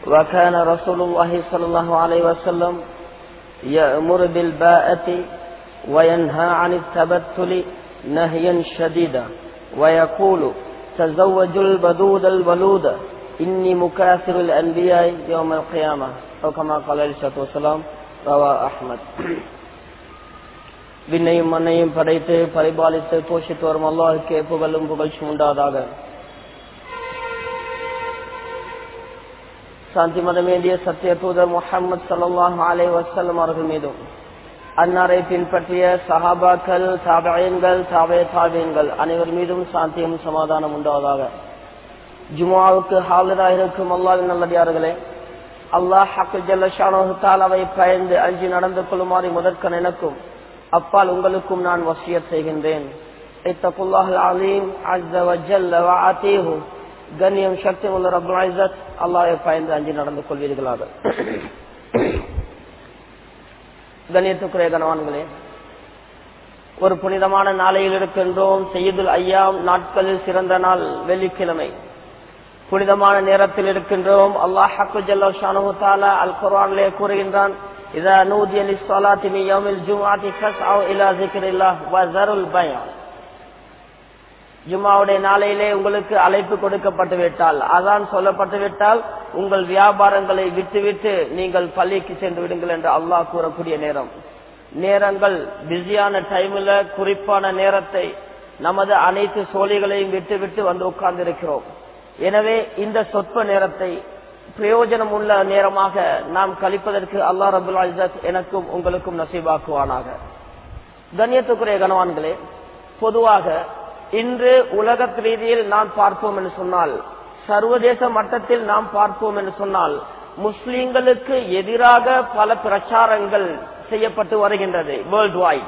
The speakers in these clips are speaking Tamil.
وكان رسول الله صلى الله عليه وسلم يأمر بالباءة وينهى عن التبتل نهيا شديدا ويقول تزوجوا البدود الولود إني مكاثر الأنبياء يوم القيامة أو كما قال عليه الصلاة والسلام روى أحمد விண்ணையும் மண்ணையும் படைத்து பரிபாலித்து போஷித்து வரும் அல்லாஹுக்கே புகழும் புகழ்ச்சி உண்டாதாக சாந்தி மதமேந்திய சத்திய தூதர் முகமது சல்லாஹ் அலை வசல்லம் அவர்கள் மீதும் அன்னாரை பின்பற்றிய சஹாபாக்கள் தாபயன்கள் தாபய தாபியன்கள் அனைவர் மீதும் சாந்தியும் சமாதானம் உண்டாவதாக ஜுமாவுக்கு ஹாலிராக இருக்கும் அல்லாவின் நல்லடியார்களே அல்லாஹ் ஹக்கு ஜல்லஷானோத்தால் அவை பயந்து அஞ்சு நடந்து கொள்ளுமாறு முதற்கன் எனக்கும் அப்பால் உங்களுக்கும் நான் வசியத் செய்கின்றேன் கண்ணியம் சக்தி உள்ள ரபுல் ஐசத் அல்லாஹை பயந்து அஞ்சு நடந்து கொள்வீர்களாக கண்ணியத்துக்குரிய கணவான்களே ஒரு புனிதமான நாளையில் இருக்கின்றோம் செய்யுதுல் ஐயாம் நாட்களில் சிறந்த நாள் வெள்ளிக்கிழமை புனிதமான நேரத்தில் இருக்கின்றோம் அல்லாஹ் ஜல்லா அல் குரானிலே கூறுகின்றான் إذا نودي للصلاة من يوم الجمعة فاسعوا إلى ذكر الله وذروا البيع ஜுமாவுடைய நாளையிலே உங்களுக்கு அழைப்பு கொடுக்கப்பட்டு விட்டால் அதான் சொல்லப்பட்டு விட்டால் உங்கள் வியாபாரங்களை விட்டுவிட்டு நீங்கள் பள்ளிக்கு சென்று விடுங்கள் என்று அல்லாஹ் கூறக்கூடிய நேரம் நேரங்கள் பிஸியான டைம்ல குறிப்பான நேரத்தை நமது அனைத்து சோழிகளையும் விட்டு விட்டு வந்து உட்கார்ந்து இருக்கிறோம் எனவே இந்த சொற்ப நேரத்தை பிரயோஜனம் உள்ள நேரமாக நாம் கழிப்பதற்கு அல்லா ரபுல் அஜத் எனக்கும் உங்களுக்கும் நசீபாக்குவானாக கண்ணியத்துக்குரிய கணவான்களே பொதுவாக இன்று உலக ரீதியில் நாம் பார்ப்போம் என்று சொன்னால் சர்வதேச மட்டத்தில் நாம் பார்ப்போம் என்று சொன்னால் முஸ்லிம்களுக்கு எதிராக பல பிரச்சாரங்கள் செய்யப்பட்டு வருகின்றது வேர்ல்டு வைட்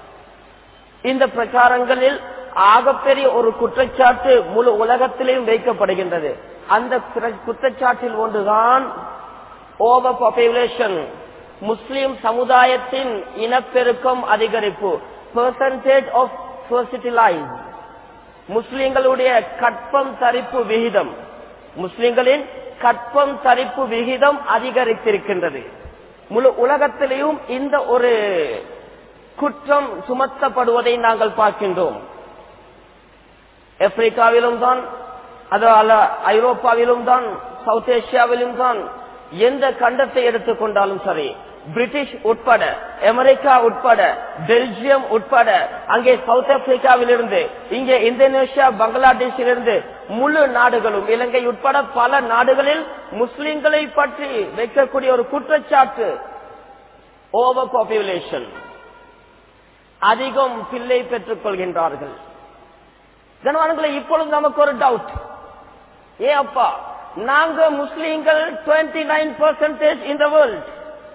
இந்த பிரச்சாரங்களில் ஆகப்பெரிய ஒரு குற்றச்சாட்டு முழு உலகத்திலேயும் வைக்கப்படுகின்றது அந்த குற்றச்சாட்டில் ஒன்றுதான் ஓவர் பாப்புலேஷன் முஸ்லிம் சமுதாயத்தின் இனப்பெருக்கம் அதிகரிப்பு பெர்சன்டேஜ் ஆஃப் ஃபர்சிட்டிலைஸ் முஸ்லிம்களுடைய கற்பம் தரிப்பு விகிதம் முஸ்லிம்களின் கற்பம் தரிப்பு விகிதம் அதிகரித்திருக்கின்றது முழு உலகத்திலேயும் இந்த ஒரு குற்றம் சுமத்தப்படுவதை நாங்கள் பார்க்கின்றோம் ஆப்பிரிக்காவிலும் தான் அது அல்ல ஐரோப்பாவிலும் தான் சவுத் ஏசியாவிலும் தான் எந்த கண்டத்தை எடுத்துக்கொண்டாலும் சரி பிரிட்டிஷ் உட்பட அமெரிக்கா உட்பட பெல்ஜியம் உட்பட அங்கே சவுத் ஆப்பிரிக்காவில் இருந்து இங்கே இந்தோனேஷியா பங்களாதேஷில் இருந்து முழு நாடுகளும் இலங்கை உட்பட பல நாடுகளில் முஸ்லிம்களை பற்றி வைக்கக்கூடிய ஒரு குற்றச்சாட்டு ஓவர் பாப்புலேஷன் அதிகம் பிள்ளை பெற்றுக் கொள்கின்றார்கள் கனவான்களை இப்பொழுது நமக்கு ஒரு டவுட் ஏ அப்பா நாங்க முஸ்லீம்கள் டுவெண்ட்டி நைன் பர்சன்டேஜ் இந்த வேர்ல்ட்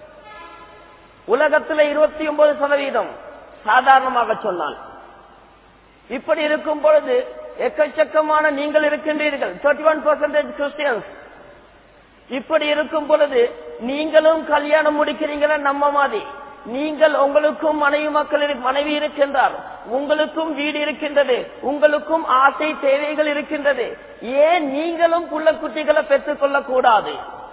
உலகத்தில் இருபத்தி ஒன்பது சதவீதம் சாதாரணமாக சொன்னால் இப்படி இருக்கும் பொழுது எக்கச்சக்கமான நீங்கள் இருக்கின்றீர்கள் தேர்ட்டி ஒன் பர்சன்டேஜ் கிறிஸ்டியன்ஸ் இப்படி இருக்கும் பொழுது நீங்களும் கல்யாணம் முடிக்கிறீங்களா நம்ம மாதிரி நீங்கள் உங்களுக்கும் மனைவி மக்கள் மனைவி இருக்கின்றார் உங்களுக்கும் வீடு இருக்கின்றது உங்களுக்கும் ஆசை தேவைகள் இருக்கின்றது ஏன் நீங்களும் புள்ள குட்டிகளை பெற்றுக் கொள்ளக் கூடாது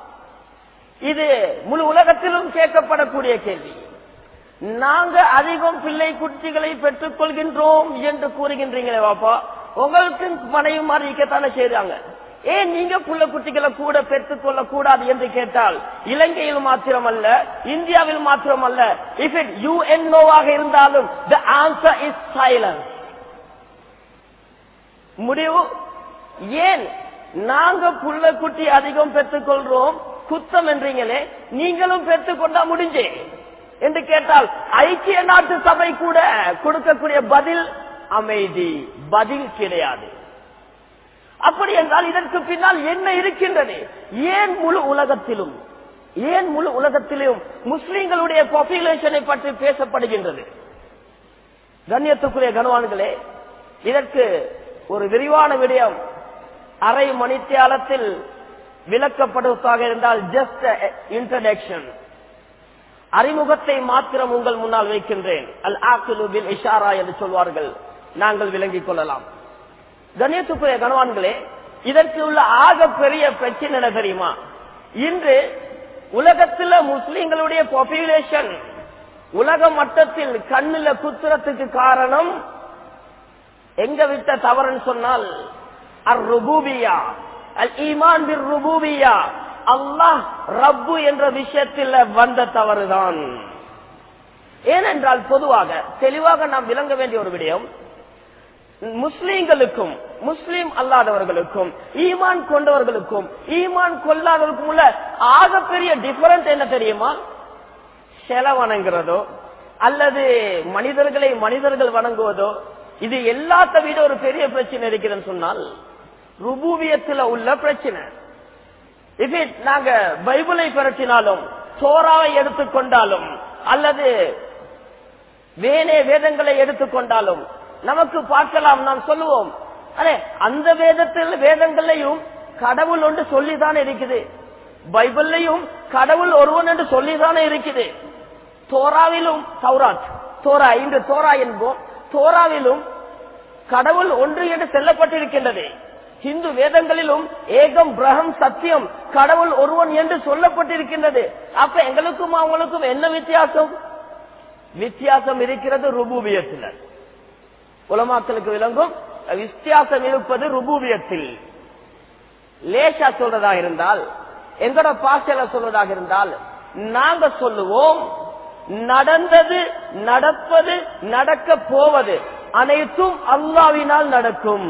இது முழு உலகத்திலும் கேட்கப்படக்கூடிய கேள்வி நாங்க அதிகம் பிள்ளை குட்டிகளை பெற்றுக் கொள்கின்றோம் என்று கூறுகின்றீங்களே பாப்பா உங்களுக்கு மனைவி மாதிரி இருக்கத்தானே செய்றாங்க ஏன் நீங்க புள்ள குட்டிகளை கூட பெற்றுக் கொள்ள கூடாது என்று கேட்டால் இலங்கையில் மாத்திரமல்ல இந்தியாவில் மாத்திரமல்ல இஃப் இட் யூஎன்ஓவாக இருந்தாலும் த ஆன்சர் இஸ் சைலன்ஸ் முடிவு ஏன் நாங்க புள்ள குட்டி அதிகம் பெற்றுக் கொள்றோம் குத்தம் என்றீங்களே நீங்களும் பெற்றுக் கொண்டா முடிஞ்சே என்று கேட்டால் ஐக்கிய நாட்டு சபை கூட கொடுக்கக்கூடிய பதில் அமைதி பதில் கிடையாது அப்படி என்றால் இதற்கு பின்னால் என்ன இருக்கின்றது ஏன் முழு உலகத்திலும் ஏன் முழு உலகத்திலும் முஸ்லிம்களுடைய பாப்புலேஷனை பற்றி பேசப்படுகின்றது கண்ணியத்துக்குரிய கனவான்களே இதற்கு ஒரு விரிவான விடயம் அரை மணித்தியாலத்தில் விளக்கப்படுவதாக இருந்தால் ஜஸ்ட் இன்ட்ரடக்ஷன் அறிமுகத்தை மாத்திரம் உங்கள் முன்னால் வைக்கின்றேன் அல் ஆக்குலு பில் இஷாரா என்று சொல்வார்கள் நாங்கள் விளங்கிக் கொள்ளலாம் கணேசுக்குரிய கணவான்களே இதற்கு உள்ள ஆக பெரிய பிரச்சனை என்ன தெரியுமா இன்று உலகத்துல முஸ்லிம்களுடைய பாப்புலேஷன் உலக மட்டத்தில் கண்ணுல குத்துறதுக்கு காரணம் எங்க விட்ட தவறுன்னு சொன்னால் அர் ருபூபியா அல் ஈமான் பிர் ருபூபியா அல்லாஹ் ரப்பு என்ற விஷயத்தில் வந்த தவறுதான் ஏனென்றால் பொதுவாக தெளிவாக நாம் விளங்க வேண்டிய ஒரு விடயம் முஸ்லீம்களுக்கும் முஸ்லீம் அல்லாதவர்களுக்கும் ஈமான் கொண்டவர்களுக்கும் ஈமான் கொள்ளாதவர்களுக்கும் உள்ள ஆகப்பெரிய டிஃபரன்ஸ் என்ன தெரியுமா செல வணங்குறதோ அல்லது மனிதர்களை மனிதர்கள் வணங்குவதோ இது எல்லாத்த விட ஒரு பெரிய பிரச்சனை இருக்கிறதுன்னு சொன்னால் ருபூவியத்தில் உள்ள பிரச்சனை இது நாங்க பைபிளை பரட்டினாலும் சோராவை எடுத்துக்கொண்டாலும் அல்லது வேனே வேதங்களை எடுத்துக்கொண்டாலும் நமக்கு பார்க்கலாம் நாம் சொல்லுவோம் அரே அந்த வேதத்தில் வேதங்களையும் கடவுள் ஒன்று சொல்லிதான் இருக்குது பைபிள்லையும் கடவுள் ஒருவன் என்று சொல்லிதானே இருக்குது தோராவிலும் தௌராத் தோரா இன்று தோரா என்போம் தோராவிலும் கடவுள் ஒன்று என்று செல்லப்பட்டிருக்கின்றது ஹிந்து வேதங்களிலும் ஏகம் பிரகம் சத்தியம் கடவுள் ஒருவன் என்று சொல்லப்பட்டிருக்கின்றது அப்ப எங்களுக்கும் அவங்களுக்கும் என்ன வித்தியாசம் வித்தியாசம் இருக்கிறது ருபூபியத்தில் உலமாக்களுக்கு விளங்கும் வித்தியாசம் இருப்பது ருபூபியத்தில் லேசா சொல்றதா இருந்தால் எங்கட பாசையில சொல்றதாக இருந்தால் நாங்க சொல்லுவோம் நடந்தது நடப்பது நடக்க போவது அனைத்தும் அல்லாவினால் நடக்கும்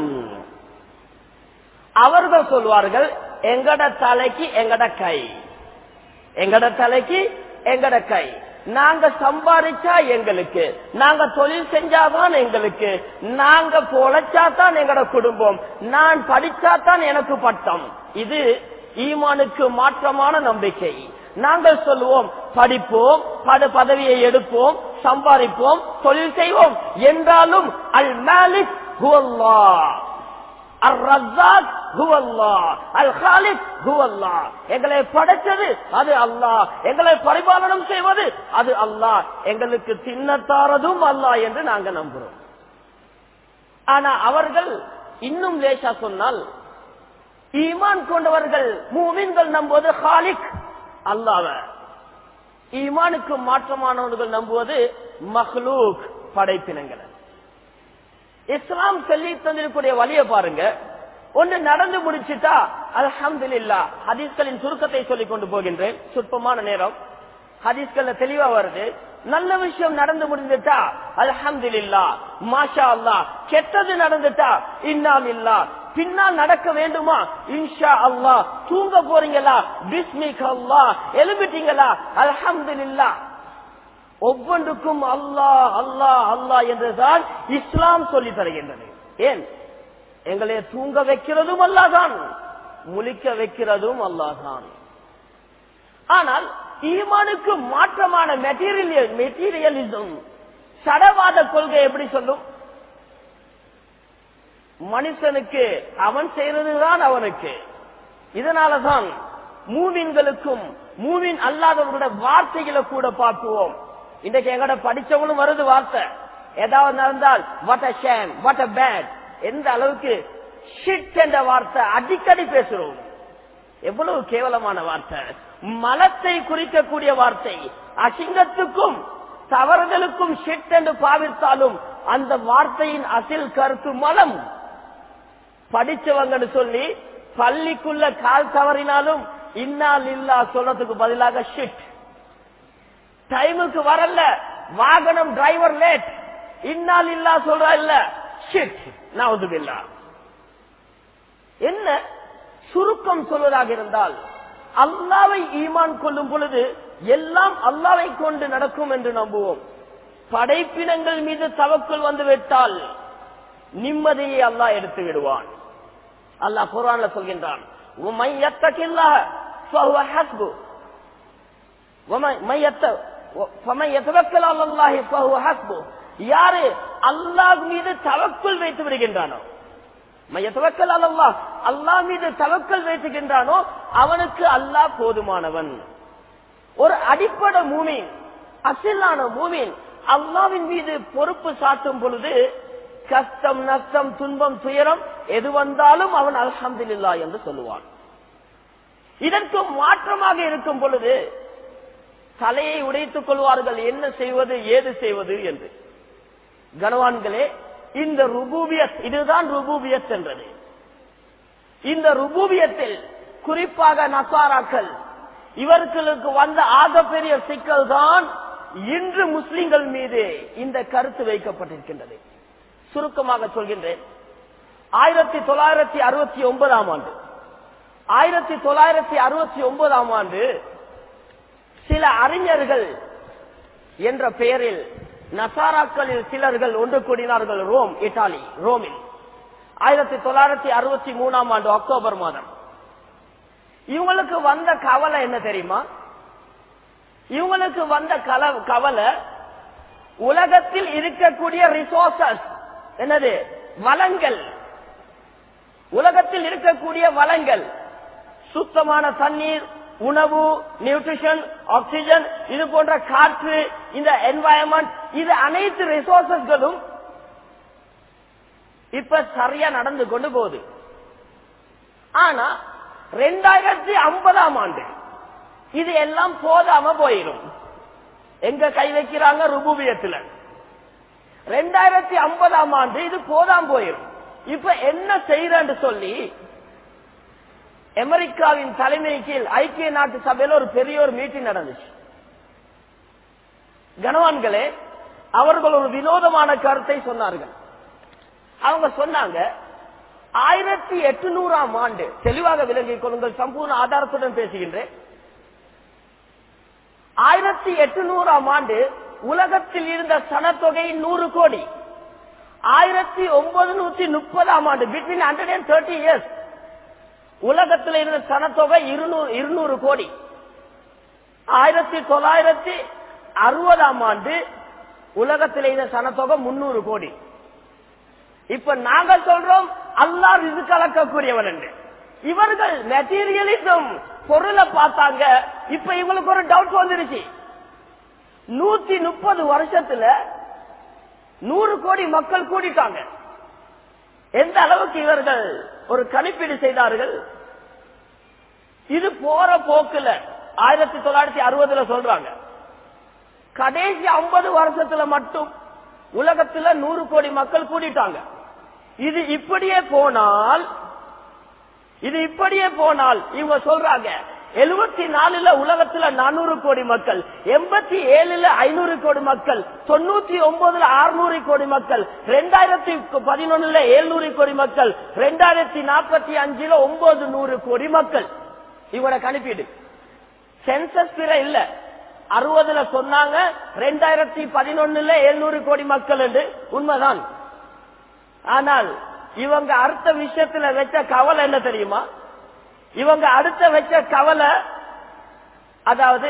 அவர்கள் சொல்வார்கள் எங்கட தலைக்கு எங்கட கை எங்கட தலைக்கு எங்கட கை நாங்க சம்பாதிச்சா எங்களுக்கு நாங்க தொழில் செஞ்சாதான் எங்களுக்கு நாங்க பொழைச்சாதான் எங்கட குடும்பம் நான் படிச்சாதான் எனக்கு பட்டம் இது ஈமானுக்கு மாற்றமான நம்பிக்கை நாங்கள் சொல்லுவோம் படிப்போம் பட பதவியை எடுப்போம் சம்பாதிப்போம் தொழில் செய்வோம் என்றாலும் அல் மாலிக் எங்களை படைத்தது அது அல்லாஹ் எங்களை பரிபாலனம் செய்வது அது அல்லாஹ் எங்களுக்கு தின்னத்தாரதும் அல்லாஹ் என்று நாங்க நம்புறோம் ஆனா அவர்கள் இன்னும் லேசா சொன்னால் ஈமான் கொண்டவர்கள் மூமின்கள் நம்புவது ஹாலிக் அல்லாவ ஈமானுக்கு மாற்றமானவர்கள் நம்புவது மஹ்லூக் படைப்பினங்களை இஸ்லாம் சொல்லி தந்திருக்கூடிய வழிய பாருங்க ஒன்று நடந்து முடிச்சுட்டா அல்ஹம்துலில்லா ஹதீஸ்களின் சுருக்கத்தை சொல்லிக் கொண்டு போகின்றேன் சொற்பமான நேரம் ஹதீஸ்கள்ல தெளிவா வருது நல்ல விஷயம் நடந்து முடிஞ்சுட்டா அல்ஹம்துலில்லா மாஷா அல்லா கெட்டது நடந்துட்டா இன்னால் இல்லா பின்னால் நடக்க வேண்டுமா இன்ஷா அல்லா தூங்க போறீங்களா பிஸ்மிக் அல்லா எழுப்பிட்டீங்களா அல்ஹம்துலில்லா ஒவ்வொன்றுக்கும் அல்லாஹ் அல்லாஹ் அல்லாஹ் என்றுதான் இஸ்லாம் சொல்லி தருகின்றது ஏன் எங்களை தூங்க வைக்கிறதும் அல்லாதான் முழிக்க வைக்கிறதும் அல்லாதான் ஆனால் ஈமானுக்கு மாற்றமான மெட்டீரியல் மெட்டீரியலிசம் சடவாத கொள்கை எப்படி சொல்லும் மனுஷனுக்கு அவன் செய்யறதுதான் அவனுக்கு இதனாலதான் மூவின்களுக்கும் மூவின் அல்லாதவர்களோட வார்த்தைகளை கூட பார்க்குவோம் இன்றைக்கு எங்கட படிச்சவங்களும் வருது வார்த்தை ஏதாவது நடந்தால் what a shame what a bad எந்த அளவுக்கு ஷிட் என்ற வார்த்தை அடிக்கடி பேசுறோம் எவ்வளவு கேவலமான வார்த்தை மலத்தை குறிக்கக்கூடிய வார்த்தை அசிங்கத்துக்கும் தவறுதலுக்கும் ஷிட் என்று பாவித்தாலும் அந்த வார்த்தையின் அசில் கருத்து மலம் படிச்சவங்கன்னு சொல்லி பள்ளிக்குள்ள கால் தவறினாலும் இன்னால் இல்லா சொல்றதுக்கு பதிலாக ஷிட் டைமுக்கு வரல வாகனம் டிரைவர் லேட் இன்னால் இல்லா சொல்ற இல்ல ஷிட் நவதுபில்லா என்ன சுருக்கம் சொல்வதாக இருந்தால் அல்லாவை ஈமான் கொள்ளும் பொழுது எல்லாம் அல்லாவை கொண்டு நடக்கும் என்று நம்புவோம் படைப்பினங்கள் மீது தவக்குள் வந்து விட்டால் நிம்மதியை அல்லாஹ் எடுத்து விடுவான் அல்லாஹ் குரான்ல சொல்கின்றான் யாரு அல்லாஹ் மீது தவக்குள் வைத்து விடுகின்றானோ மையத்தவக்கல் அல்லா அல்லாஹ் மீது தவக்கல் வைத்துகின்றானோ அவனுக்கு அல்லாஹ் போதுமானவன் ஒரு அடிப்படை மூமின் அசிலான மூமின் அல்லாவின் மீது பொறுப்பு சாட்டும் பொழுது கஷ்டம் நஷ்டம் துன்பம் துயரம் எது வந்தாலும் அவன் அல்ஹம்துலில்லா என்று சொல்லுவான் இதற்கு மாற்றமாக இருக்கும் பொழுது தலையை உடைத்துக் கொள்வார்கள் என்ன செய்வது ஏது செய்வது என்று கனவான்களே இந்த ருபூபியத் இதுதான் ருபூபியத் என்றது இந்த ருபூபியத்தில் குறிப்பாக நசாராக்கள் இவர்களுக்கு வந்த ஆகப்பெரிய சிக்கல் தான் இன்று முஸ்லிம்கள் மீது இந்த கருத்து வைக்கப்பட்டிருக்கின்றது சுருக்கமாக சொல்கின்றேன் ஆயிரத்தி தொள்ளாயிரத்தி அறுபத்தி ஒன்பதாம் ஆண்டு ஆயிரத்தி தொள்ளாயிரத்தி அறுபத்தி ஒன்பதாம் ஆண்டு சில அறிஞர்கள் என்ற பெயரில் நசாராக்களில் சிலர்கள் ஒன்று கூடினார்கள் ரோம் இத்தாலி ரோமில் ஆயிரத்தி தொள்ளாயிரத்தி அறுபத்தி மூணாம் ஆண்டு அக்டோபர் மாதம் இவங்களுக்கு வந்த கவலை என்ன தெரியுமா இவங்களுக்கு வந்த கல- கவலை உலகத்தில் இருக்கக்கூடிய ரிசோர்சஸ் என்னது வளங்கள் உலகத்தில் இருக்கக்கூடிய வளங்கள் சுத்தமான தண்ணீர் உணவு நியூட்ரிஷன் ஆக்சிஜன் இது போன்ற காற்று இந்த என்வாயன்மெண்ட் இது அனைத்து ரிசோர்சஸ்களும் இப்ப சரியா நடந்து கொண்டு போகுது ஆனா ரெண்டாயிரத்தி ஐம்பதாம் ஆண்டு இது எல்லாம் போதாம போயிடும் எங்க கை வைக்கிறாங்க ருபூபியத்துல ரெண்டாயிரத்தி ஐம்பதாம் ஆண்டு இது போதாம போயிடும் இப்ப என்ன செய்யறன்னு சொல்லி அமெரிக்காவின் தலைமை கீழ் ஐக்கிய நாட்டு சபையில ஒரு பெரிய ஒரு மீட்டிங் நடந்துச்சு கனவான்களே அவர்கள் ஒரு வினோதமான கருத்தை சொன்னார்கள் அவங்க சொன்னாங்க ஆயிரத்தி எட்டுநூறாம் ஆண்டு தெளிவாக விளங்கிக் கொள்ளுங்கள் சம்பூர்ண ஆதாரத்துடன் பேசுகின்றேன் ஆயிரத்தி எட்டுநூறாம் ஆண்டு உலகத்தில் இருந்த சனத்தொகை நூறு கோடி ஆயிரத்தி ஒன்பது நூத்தி முப்பதாம் ஆண்டு between hundred and thirty years உலகத்தில் இருந்த சனத்தொகை இருநூறு இருநூறு கோடி ஆயிரத்தி தொள்ளாயிரத்தி அறுபதாம் ஆண்டு உலகத்தில் இருந்த சனத்தொகை முன்னூறு கோடி இப்ப நாங்க சொல்றோம் அல்லாஹ் இது கலக்கக்கூடியவன் என்று இவர்கள் மெட்டீரியலிசம் பொருளை பார்த்தாங்க இப்ப இவங்களுக்கு ஒரு டவுட் வந்துருச்சு நூத்தி முப்பது வருஷத்துல நூறு கோடி மக்கள் கூடிட்டாங்க எந்த அளவுக்கு இவர்கள் ஒரு கணிப்பீடு செய்தார்கள் இது போற போக்குல ஆயிரத்தி தொள்ளாயிரத்தி அறுபதுல சொல்றாங்க கடைசி ஐம்பது வருஷத்துல மட்டும் உலகத்துல நூறு கோடி மக்கள் கூடிட்டாங்க இது இப்படியே போனால் இது இப்படியே போனால் இவங்க சொல்றாங்க எழுபத்தி நாலுல உலகத்துல நானூறு கோடி மக்கள் எண்பத்தி ஏழுல ஐநூறு கோடி மக்கள் தொண்ணூத்தி ஒன்பதுல அறுநூறு கோடி மக்கள் ரெண்டாயிரத்தி பதினொன்னுல எழுநூறு கோடி மக்கள் ரெண்டாயிரத்தி நாற்பத்தி அஞ்சுல ஒன்பது நூறு கோடி மக்கள் இவரோட கணிப்பீடு சென்சஸ் பிற இல்ல அறுபதுல சொன்னாங்க ரெண்டாயிரத்தி பதினொன்னுல எழுநூறு கோடி மக்கள் என்று உண்மைதான் ஆனால் இவங்க அடுத்த விஷயத்துல வச்ச கவலை என்ன தெரியுமா இவங்க அடுத்த வச்ச கவலை அதாவது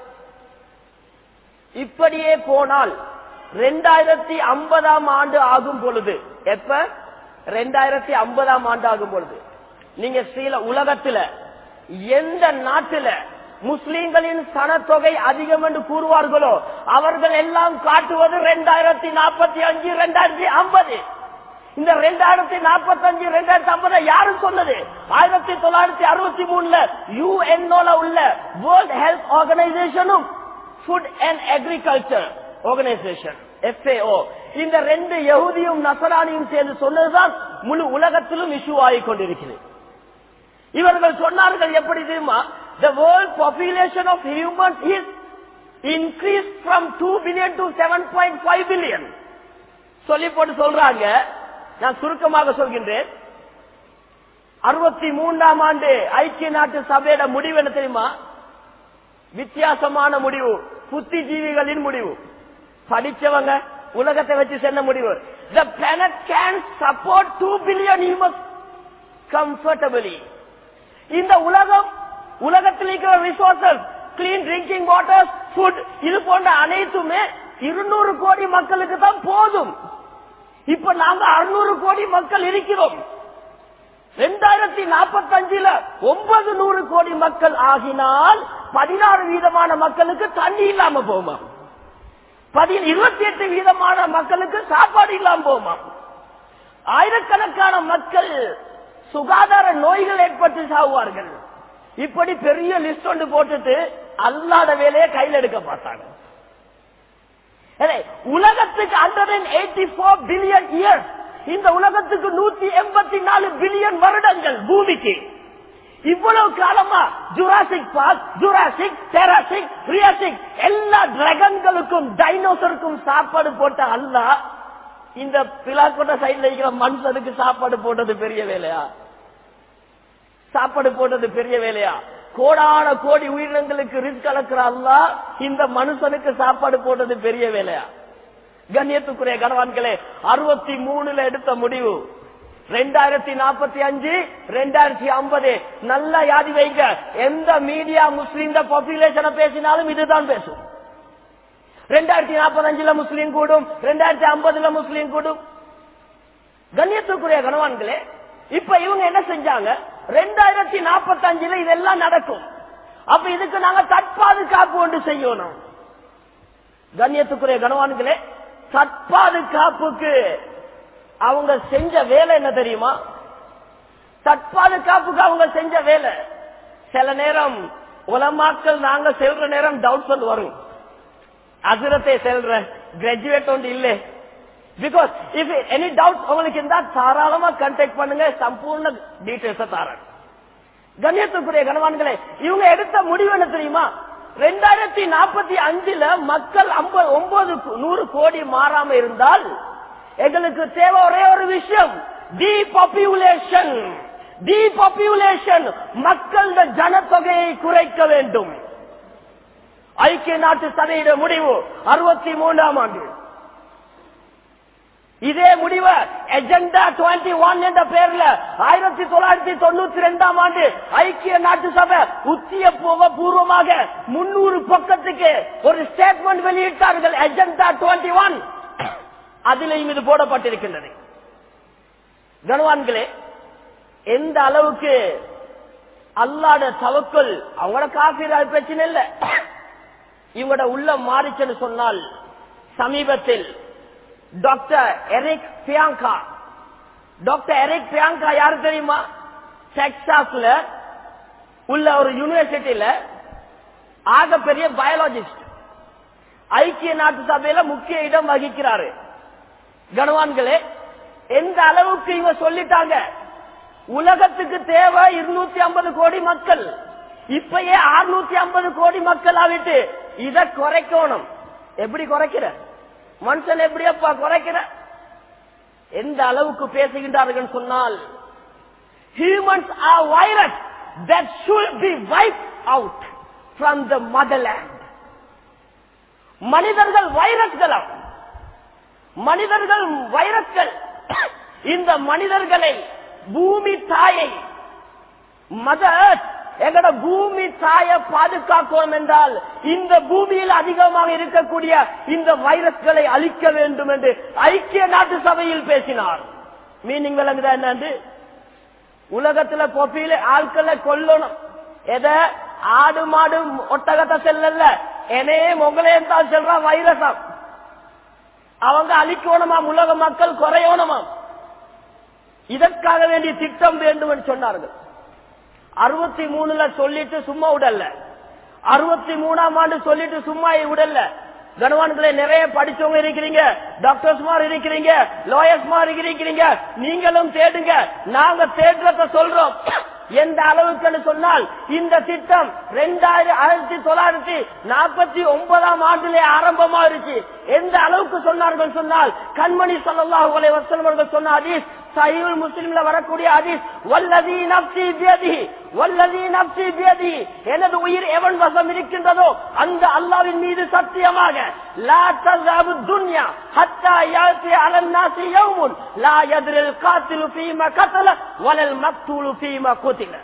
இப்படியே போனால் ரெண்டாயிரத்தி ஐம்பதாம் ஆண்டு ஆகும் பொழுது எப்ப ரெண்டாயிரத்தி ஐம்பதாம் ஆண்டு ஆகும் பொழுது நீங்க ஸ்ரீல உலகத்துல எந்த நாட்டுல முஸ்லிம்களின் சனத்தொகை அதிகம் என்று கூறுவார்களோ அவர்கள் எல்லாம் காட்டுவது ரெண்டாயிரத்தி நாற்பத்தி அஞ்சு ரெண்டாயிரத்தி ஐம்பது இந்த ரெண்டாயிரத்தி நாற்பத்தி அஞ்சு ரெண்டாயிரத்தி ஐம்பது யாரு சொன்னது ஆயிரத்தி தொள்ளாயிரத்தி அறுபத்தி மூணுல யூஎன்ஓல உள்ள வேர்ல்ட் ஹெல்த் ஆர்கனைசேஷனும் food and agriculture organisation FAO இந்த ரெண்டு யகுதியும் நசரானியும் சேர்ந்து சொன்னதுதான் முழு உலகத்திலும் இஷ்யூ ஆகிக் கொண்டிருக்கிறது இவர்கள் சொன்னார்கள் எப்படி தெரியுமா the world population of humans is increased from 2 billion to 7.5 billion சொல்லி போட்டு சொல்றாங்க நான் சுருக்கமாக சொல்கின்றேன் அறுபத்தி மூன்றாம் ஆண்டு ஐக்கிய நாட்டு சபையோட முடிவு என்ன தெரியுமா வித்தியாசமான முடிவு புத்திஜீவிகளின் முடிவு படிச்சவங்க உலகத்தை வச்சு சென்ன முடிவு the planet can support 2 billion humans comfortably இந்த உலகம் உலகத்தில் இருக்கிற resources clean drinking water food இது போன்ற அனைத்துமே இருநூறு கோடி மக்களுக்கு தான் போதும் இப்ப நாங்க அறுநூறு கோடி மக்கள் இருக்கிறோம் ரெண்டாயிரத்தி நாற்பத்தி அஞ்சுல ஒன்பது நூறு கோடி மக்கள் ஆகினால் பதினாறு வீதமான மக்களுக்கு தண்ணி இல்லாம போமா பதில் இருபத்தி எட்டு வீதமான மக்களுக்கு சாப்பாடு இல்லாம போமா ஆயிரக்கணக்கான மக்கள் சுகாதார நோய்கள் ஏற்பட்டு சாகுவார்கள் இப்படி பெரிய லிஸ்ட் ஒன்று போட்டுட்டு அல்லாத வேலையை கையில் எடுக்க பார்த்தாங்க உலகத்துக்கு hundred and eighty four billion years இந்த உலகத்துக்கு நூத்தி எண்பத்தி நாலு பில்லியன் வருடங்கள் பூமிக்கு இவ்வளவு காலமா Jurassic park Jurassic Triassic Triassic எல்லா டிரகன்களுக்கும் டைனோசருக்கும் சாப்பாடு போட்ட அல்ல இந்த பிலாக்கோட்ட சைட்ல இருக்கிற மனுஷனுக்கு சாப்பாடு போட்டது பெரிய வேலையா சாப்பாடு போட்டது பெரிய வேலையா கோடான கோடி உயிரினங்களுக்கு ரிஸ்க் கலக்கிற அல்லா இந்த மனுஷனுக்கு சாப்பாடு போட்டது பெரிய வேலையா கண்ணியத்துக்குரிய கணவான்களே அறுபத்தி மூணுல எடுத்த முடிவு ரெண்டாயிரத்தி நாற்பத்தி அஞ்சு ரெண்டாயிரத்தி ஐம்பது நல்ல யாதி வைங்க எந்த மீடியா முஸ்லீம் பாப்புலேஷனை பேசினாலும் இதுதான் பேசும் ரெண்டாயிரத்தி நாற்பத்தி அஞ்சுல முஸ்லீம் கூடும் ரெண்டாயிரத்தி ஐம்பதுல முஸ்லீம் கூடும் கண்ணியத்துக்குரிய கணவான்களே இப்ப இவங்க என்ன செஞ்சாங்க ரெண்டாயிரத்தி நாற்பத்தி அஞ்சுல இதெல்லாம் நடக்கும் அப்ப இதுக்கு நாங்க தற்பாதுகாப்பு ஒன்று செய்யணும் கண்ணியத்துக்குரிய கணவான்களே தற்பாதுகாப்புக்கு அவங்க செஞ்ச வேலை என்ன தெரியுமா தற்பாதுகாப்புக்கு அவங்க செஞ்ச வேலை சில நேரம் உலமாக்கள் நாங்க செல்ற நேரம் டவுட் வரும் அசுரத்தை செல்ற கிராஜுவேட் ஒன்று இல்லை பிகாஸ் இஃப் எனி டவுட் உங்களுக்கு இருந்தா தாராளமா கண்டெக்ட் பண்ணுங்க சம்பூர்ண டீட்டெயில்ஸ் தாரன் கண்ணியத்துக்குரிய கனவான்களே இவங்க எடுத்த முடிவு என்ன தெரியுமா ரெண்டாயிரத்தி நாற்பத்தி அஞ்சுல மக்கள் ஒன்பது நூறு கோடி மாறாம இருந்தால் எங்களுக்கு தேவை ஒரே ஒரு விஷயம் டீபாப்புலேஷன் டீபாப்புலேஷன் மக்கள் ஜனத்தொகையை குறைக்க வேண்டும் ஐக்கிய நாட்டு சபையிட முடிவு அறுபத்தி மூன்றாம் ஆண்டு இதே முடிவு எஜெண்டா டுவெண்ட்டி ஒன் என்ற பேர்ல ஆயிரத்தி தொள்ளாயிரத்தி தொண்ணூத்தி ரெண்டாம் ஆண்டு ஐக்கிய நாட்டு சபை உத்திய பூர்வமாக முன்னூறு பக்கத்துக்கு ஒரு ஸ்டேட்மெண்ட் வெளியிட்டார்கள் எஜெண்டா டுவெண்ட்டி ஒன் அதிலையும் இது போடப்பட்டிருக்கின்றது கனவான்களே எந்த அளவுக்கு அல்லாட தவக்குள் அவங்களோட காப்பீடு அது பிரச்சனை இல்ல இவங்களோட உள்ள மாறிச்சுன்னு சொன்னால் சமீபத்தில் doctor Eric Bianca doctor Eric Bianca யாரு தெரியுமா டெக்சாஸ்ல உள்ள ஒரு யூனிவர்சிட்டியில ஆக பெரிய பயாலஜிஸ்ட் ஐக்கிய நாட்டு சபையில முக்கிய இடம் வகிக்கிறாரு கனவான்களே எந்த அளவுக்கு இவங்க சொல்லிட்டாங்க உலகத்துக்கு தேவை இருநூத்தி ஐம்பது கோடி மக்கள் இப்பயே அறுநூத்தி ஐம்பது கோடி மக்கள் ஆகிட்டு இத குறைக்கணும் எப்படி குறைக்கிற மனுஷன் எப்படியப்பா குறைக்கிற எந்த அளவுக்கு பேசுகின்றார்கள் சொன்னால் humans are virus that should be wiped out from the motherland மனிதர்கள் வைரஸ்களா மனிதர்கள் வைரஸ்கள் இந்த மனிதர்களை பூமி தாயை மத எங்கட பூமி தாயை பாதுகாக்கணும் என்றால் இந்த பூமியில் அதிகமாக இருக்கக்கூடிய இந்த வைரஸ்களை அழிக்க வேண்டும் என்று ஐக்கிய நாட்டு சபையில் பேசினார் மீனிங் விளங்குதா என்னன்னு உலகத்துல பொப்பியில ஆட்களை கொல்லணும் எத ஆடு மாடு ஒட்டகத்தை செல்லல என்னே மொகலையும் தான் செல்றான் வைரஸாம் அவங்க அழிக்கணுமாம் உலக மக்கள் குறையணுமாம் இதற்காக வேண்டிய திட்டம் வேண்டும் என்று சொன்னார்கள் அறுபத்தி மூணுல சொல்லிட்டு சும்மா விடல அறுபத்தி மூணாம் ஆண்டு சொல்லிட்டு சும்மா விடல கனவான்களே நிறைய படிச்சவங்க இருக்கிறீங்க டாக்டர்ஸ் மாதிரி இருக்கிறீங்க லாயர்ஸ் மாதிரி இருக்கிறீங்க நீங்களும் தேடுங்க நாங்க தேடுறத சொல்றோம் எந்த அளவுக்கு சொன்னால் இந்த திட்டம் ரெண்டாயிரம் ஆயிரத்தி தொள்ளாயிரத்தி நாற்பத்தி ஒன்பதாம் ஆண்டிலே ஆரம்பமா இருச்சு எந்த அளவுக்கு சொன்னார்கள் சொன்னால் கண்மணி சொல்லல்லாஹு அலைஹி வஸல்லம் அவர்கள் சொன்ன ஹதீஸ் சஹீஹுல் முஸ்லிம்ல வரக்கூடிய ஹதீஸ் வல்லதி நப்சி பியதி வல்லதி நப்சி பியதி எனது உயிர் எவன் வசம் இருக்கின்றதோ அந்த அல்லாவின் மீது சத்தியமாக லா தஸாபு துன்யா ஹத்தா யாத்தி அலன் நாசி யௌமுன் லா யத்ரில் காத்திலு ஃபீமா கதல வலல் மக்தூலு ஃபீமா குதில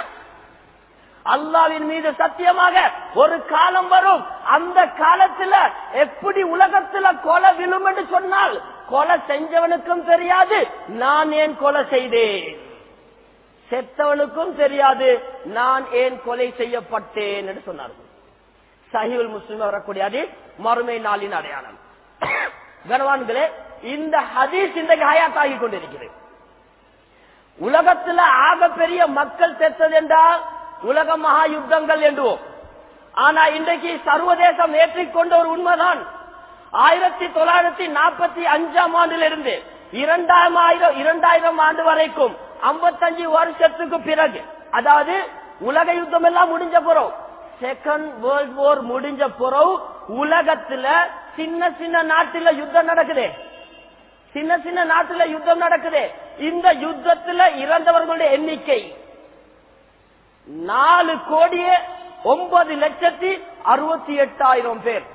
அல்லாவின் மீது சத்தியமாக ஒரு காலம் வரும் அந்த காலத்துல எப்படி உலகத்துல கொலை விழும் என்று சொன்னால் கொலை செஞ்சவனுக்கும் தெரியாது நான் ஏன் கொலை செய்தேன் செத்தவனுக்கும் தெரியாது நான் ஏன் கொலை செய்யப்பட்டேன் என்று சொன்னார்கள் சஹிவுல் முஸ்லிம் வரக்கூடிய அது மறுமை நாளின் அடையாளம் கனவான்களே இந்த ஹதீஸ் இந்த ஹயாத்தாகி கொண்டிருக்கிறது உலகத்துல ஆக பெரிய மக்கள் செத்தது என்றால் உலக மகா யுத்தங்கள் என்றுவோம் ஆனா இன்றைக்கு சர்வதேசம் ஏற்றிக்கொண்ட ஒரு உண்மைதான் ஆயிரத்தி தொள்ளாயிரத்தி நாற்பத்தி அஞ்சாம் ஆண்டிலிருந்து இரண்டாயிரம் ஆயிரம் இரண்டாயிரம் ஆண்டு வரைக்கும் ஐம்பத்தஞ்சு வருஷத்துக்கு பிறகு அதாவது உலக யுத்தம் எல்லாம் முடிஞ்ச பிறகு செகண்ட் வேர்ல்ட் வார் முடிஞ்ச பிறகு உலகத்துல சின்ன சின்ன நாட்டுல யுத்தம் நடக்குது சின்ன சின்ன நாட்டுல யுத்தம் நடக்குது இந்த யுத்தத்துல இறந்தவர்களுடைய எண்ணிக்கை நாலு கோடியே ஒன்பது லட்சத்தி அறுபத்தி எட்டாயிரம் பேர்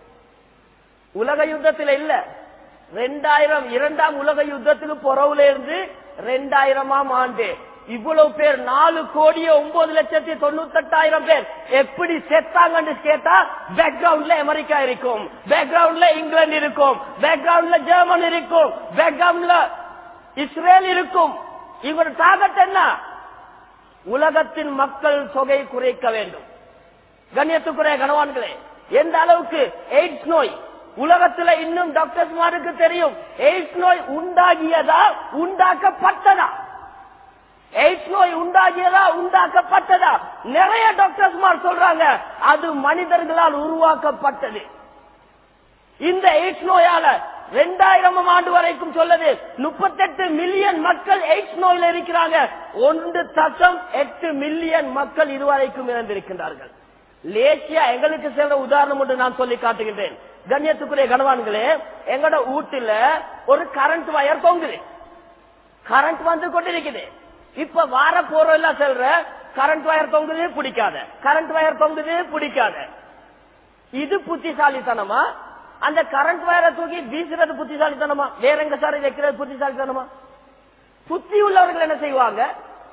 உலக யுத்தத்தில் இல்ல ரெண்டாயிரம் இரண்டாம் உலக யுத்தத்துக்கு புறவுல இருந்து ரெண்டாயிரமாம் ஆண்டு இவ்வளவு பேர் நாலு கோடியே ஒன்பது லட்சத்தி தொண்ணூத்தி எட்டாயிரம் பேர் எப்படி செத்தாங்கன்னு கேட்டா பேக்ரவுண்ட்ல அமெரிக்கா இருக்கும் பேக்ரவுண்ட்ல இங்கிலாந்து இருக்கும் பேக்ரவுண்ட்ல ஜெர்மன் இருக்கும் பேக்ரவுண்ட்ல இஸ்ரேல் இருக்கும் இவங்க டார்கெட் என்ன உலகத்தின் மக்கள் தொகை குறைக்க வேண்டும் கண்ணியத்துக்குரிய கனவான்களே எந்த அளவுக்கு எய்ட்ஸ் நோய் உலகத்துல இன்னும் டாக்டர்ஸ்மாருக்கு தெரியும் எய்ட்ஸ் நோய் உண்டாகியதா உண்டாக்கப்பட்டதா எய்ட்ஸ் நோய் உண்டாகியதா உண்டாக்கப்பட்டதா நிறைய டாக்டர்ஸ்மார் சொல்றாங்க அது மனிதர்களால் உருவாக்கப்பட்டது இந்த எய்ட்ஸ் நோயால ரெண்டாயிரம் ஆண்டு வரைக்கும் சொல்லது முப்பத்தெட்டு மில்லியன் மக்கள் எய்ட்ஸ் நோயில இருக்கிறாங்க ஒன்று தசம் எட்டு மில்லியன் மக்கள் இதுவரைக்கும் இறந்திருக்கின்றார்கள் லேசியா எங்களுக்கு செல்ற உதாரணம் ஒன்று நான் சொல்லி காட்டுகின்றேன் கண்ணியத்துக்குரிய கனவான்களே எங்கட வீட்டுல ஒரு கரண்ட் வயர் தொங்குது கரண்ட் வந்து கொண்டிருக்குது இப்ப வார போறோம் எல்லாம் செல்ற கரண்ட் வயர் தொங்குது பிடிக்காத கரண்ட் வயர் தொங்குது பிடிக்காத இது புத்திசாலித்தனமா அந்த கரண்ட் வயரை தூக்கி வீசுறது புத்திசாலித்தனமா வேற எங்க சார் வைக்கிறது புத்திசாலித்தனமா புத்தி உள்ளவர்கள் என்ன செய்வாங்க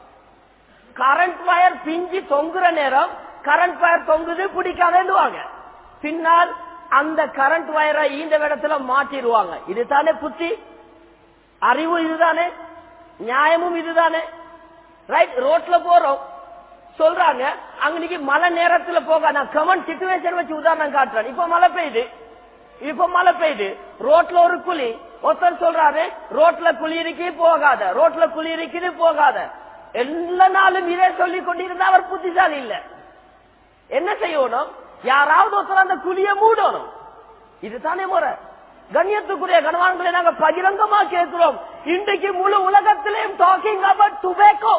கரண்ட் வயர் பிஞ்சு தொங்குற நேரம் கரண்ட் வயர் தொங்குது பிடிக்காதுவாங்க பின்னால் அந்த கரண்ட் வயரை இந்த இடத்துல மாட்டிடுவாங்க இதுதானே புத்தி அறிவு இதுதானே நியாயமும் இதுதானே ரைட் ரோட்ல போறோம் சொல்றாங்க அன்னைக்கு மழை நேரத்துல போக நான் கமன் சிச்சுவேஷன் வச்சு உதாரணம் காட்டுறேன் இப்ப மழை பெய்யுது இப்ப மழை பெய்யுது ரோட்ல ஒரு குழி ஒருத்தர் சொல்றாரு ரோட்ல குழி இருக்கு போகாத ரோட்ல குழி இருக்குது போகாத எல்லா நாளும் இதே சொல்லி கொண்டிருந்தா அவர் புத்திசாலி இல்ல என்ன செய்யணும் யாராவது ஒருத்தர் அந்த குழிய மூடணும் இதுதானே முறை கண்ணியத்துக்குரிய கணவான்களை நாங்க பகிரங்கமா கேட்கிறோம் இன்றைக்கு முழு உலகத்திலேயும் டாக்கிங் அபவுட் டுபேக்கோ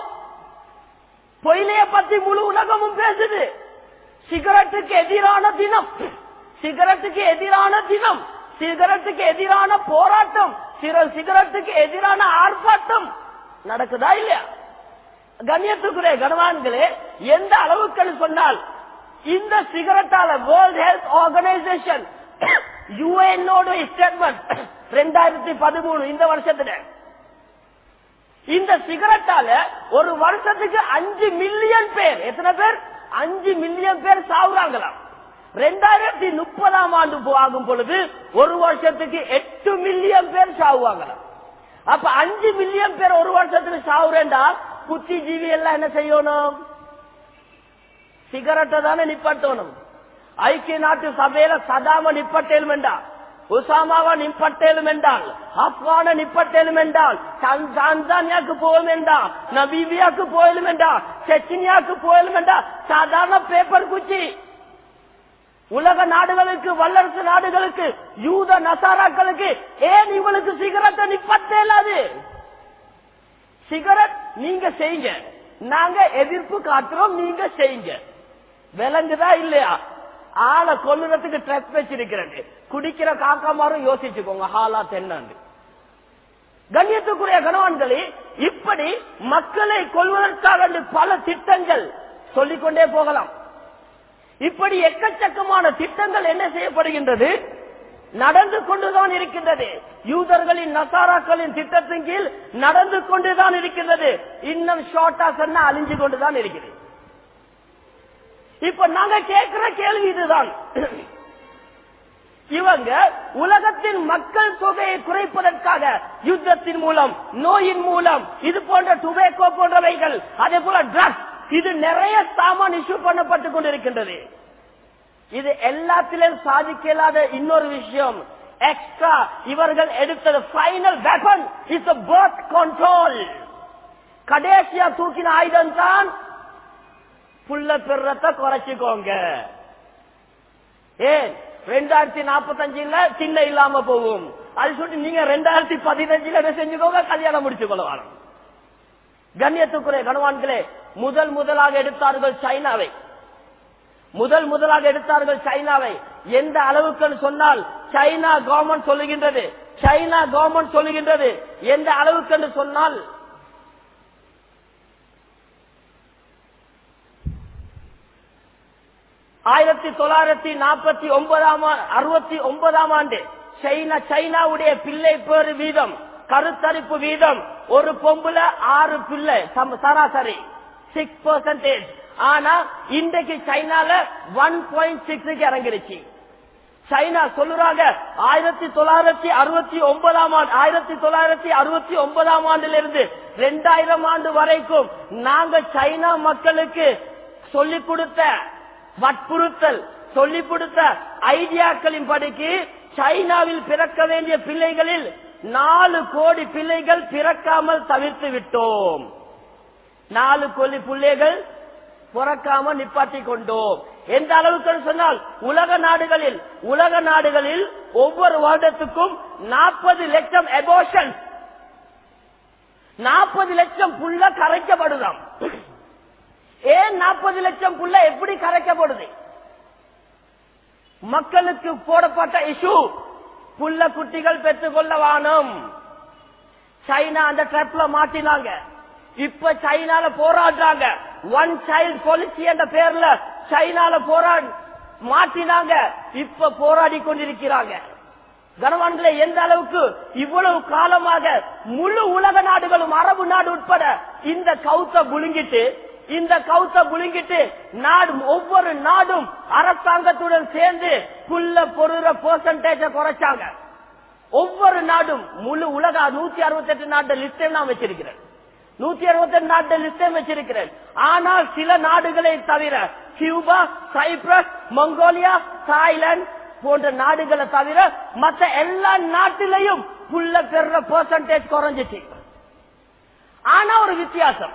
பொயிலைய பத்தி முழு உலகமும் பேசுது சிகரெட்டுக்கு எதிரான தினம் சிகரெட்டுக்கு எதிரான தினம் சிகரெட்டுக்கு எதிரான போராட்டம் சிகரெட்டுக்கு எதிரான ஆர்ப்பாட்டம் நடக்குதா இல்லையா கண்ணியத்துக்குரிய கனவான்களே எந்த அளவுக்கு சொன்னால் இந்த சிகரெட்டால வேர்ல்ட் ஹெல்த் ஆர்கனைசேஷன் யுஎன்னோட ஸ்டேட்மெண்ட் ரெண்டாயிரத்தி பதிமூணு இந்த வருஷத்துல இந்த சிகரெட்டால ஒரு வருஷத்துக்கு அஞ்சு மில்லியன் பேர் எத்தனை பேர் அஞ்சு மில்லியன் பேர் சாவுறாங்களாம் ரெண்டாயிரத்தி முப்பதாம் ஆண்டு ஆகும் பொழுது ஒரு வருஷத்துக்கு எட்டு மில்லியன் பேர் சாவுவாங்களாம் அப்ப அஞ்சு மில்லியன் பேர் ஒரு வருஷத்துக்கு சாவுறேன்டா புத்திஜீவி எல்லாம் என்ன செய்யணும் சிகரெட்டை தானே நிப்பாட்டணும் ஐக்கிய நாட்டு சபையில சதாம நிப்பட்டேலும் என்றால் உசாமாவா நிப்பட்டேலும் என்றால் ஆப்கான நிப்பட்டேலும் என்றால் தான்சானியாக்கு போகும் என்றால் நபீபியாக்கு போயிலும் என்றால் செச்சினியாக்கு போயிலும் என்றால் சாதாரண பேப்பர் குச்சி உலக நாடுகளுக்கு வல்லரசு நாடுகளுக்கு யூத நசாராக்களுக்கு ஏன் இவளுக்கு சிகரெட்டை நிப்பத்தேலாது சிகரெட் நீங்க செய்யுங்க நாங்க எதிர்ப்பு காட்டுறோம் நீங்க செய்யுங்க விலங்குதா இல்லையா ஆளை கொல்லுறதுக்கு ட்ரக் வச்சிருக்கிறது குடிக்கிற காக்காமாரும் யோசிச்சுக்கோங்க ஹாலா தென்னாண்டு கண்ணியத்துக்குரிய கணவான்களே இப்படி மக்களை கொள்வதற்காக பல திட்டங்கள் சொல்லிக்கொண்டே போகலாம் இப்படி எக்கச்சக்கமான திட்டங்கள் என்ன செய்யப்படுகின்றது நடந்து கொண்டுதான் இருக்கின்றது யூதர்களின் நசாராக்களின் திட்டத்தின் கீழ் நடந்து கொண்டுதான் இருக்கின்றது இன்னும் ஷார்ட்டா சொன்னா அழிஞ்சு கொண்டுதான் இருக்கிறது இப்ப நாங்க கேட்கிற கேள்வி இதுதான் இவங்க உலகத்தின் மக்கள் தொகையை குறைப்பதற்காக யுத்தத்தின் மூலம் நோயின் மூலம் இது போன்ற டுபேக்கோ போன்றவைகள் அதே போல ட்ரக்ஸ் இது நிறைய சாமான் இஷ்யூ பண்ணப்பட்டு கொண்டிருக்கின்றது இது எல்லாத்திலும் சாதிக்க இயலாத இன்னொரு விஷயம் எக்ஸ்ட்ரா இவர்கள் எடுத்தது final weapon is birth control கடைசியா தூக்கின ஆயுதம் தான் புள்ள பெறத்த குறைச்சிக்கோங்க ஏன் ரெண்டாயிரத்தி நாற்பத்தஞ்சுல சின்ன இல்லாம போகும் அது சொல்லிட்டு நீங்க ரெண்டாயிரத்தி பதினஞ்சுல என்ன செஞ்சுக்கோங்க கல்யாணம் முடிச்சு கொள்ளலாம் கண்ணியத்துக்குரிய கணவான்களே முதல் முதலாக எடுத்தார்கள் சைனாவை முதல் முதலாக எடுத்தார்கள் சைனாவை எந்த அளவுக்கு சொன்னால் சைனா கவர்மெண்ட் சொல்லுகின்றது சைனா கவர்மெண்ட் சொல்லுகின்றது எந்த அளவுக்கு என்று சொன்னால் ஆயிரத்தி தொள்ளாயிரத்தி நாற்பத்தி ஒன்பதாம் அறுபத்தி ஒன்பதாம் ஆண்டு சைனா சைனாவுடைய பிள்ளை பேரு வீதம் கருத்தரிப்பு வீதம் ஒரு பொம்புல ஆறு பிள்ளை சம- சராசரி சிக்ஸ் பர்சன்டேஜ் ஆனா இன்றைக்கு சைனால ஒன் பாயிண்ட் சிக்ஸுக்கு இறங்கிருச்சு சைனா சொல்லுறாங்க ஆயிரத்தி தொள்ளாயிரத்தி அறுபத்தி ஒன்பதாம் ஆண்டு ஆயிரத்தி தொள்ளாயிரத்தி அறுபத்தி ஒன்பதாம் ஆண்டுல இருந்து ரெண்டாயிரம் ஆண்டு வரைக்கும் நாங்க சைனா மக்களுக்கு சொல்லிக் கொடுத்த வற்புறுத்தல் சொல்லிக் கொடுத்த ஐடியாக்களின் படிக்கு சைனாவில் பிறக்க வேண்டிய பிள்ளைகளில் நாலு கோடி பிள்ளைகள் பிறக்காமல் தவிர்த்து விட்டோம் நாலு கோடி பிள்ளைகள் பிறக்காம நிப்பாட்டி கொண்டோம் எந்த அளவுக்கு சொன்னால் உலக நாடுகளில் உலக நாடுகளில் ஒவ்வொரு வருடத்துக்கும் நாற்பது லட்சம் எபோஷன் நாற்பது லட்சம் புள்ள கரைக்கப்படுதாம் ஏன் நாற்பது லட்சம் புள்ள எப்படி கரைக்கப்படுது மக்களுக்கு போடப்பட்ட இஷ்யூ புள்ள குட்டிகள் பெற்றுக்கொள்ள வானம் சைனா அந்த ட்ரப்ல மாட்டினாங்க இப்ப சைனால போராடுறாங்க ஒன் சைல்ட் பாலிசி என்ற பேர்ல சைனால போராடி மாட்டினாங்க இப்ப போராடி கொண்டிருக்கிறாங்க கனவான்களே எந்த அளவுக்கு இவ்வளவு காலமாக முழு உலக நாடுகளும் அரபு நாடு உட்பட இந்த கவுத்த புழுங்கிட்டு இந்த கவுத்த புழுங்கிட்டு நாடு ஒவ்வொரு நாடும் அரசாங்கத்துடன் சேர்ந்து புல்ல பொருற பெர்சன்டேஜ குறைச்சாங்க ஒவ்வொரு நாடும் முழு உலக நூத்தி அறுபத்தி எட்டு நாட்டு லிஸ்டே நான் வச்சிருக்கிறேன் நூத்தி அறுபத்தி எட்டு நாட்டு லிஸ்டே வச்சிருக்கிறேன் ஆனால் சில நாடுகளை தவிர கியூபா சைப்ரஸ் மங்கோலியா தாய்லாந்து போன்ற நாடுகளை தவிர மற்ற எல்லா நாட்டிலையும் புல்ல பெற பெர்சன்டேஜ் குறைஞ்சிச்சு ஆனா ஒரு வித்தியாசம்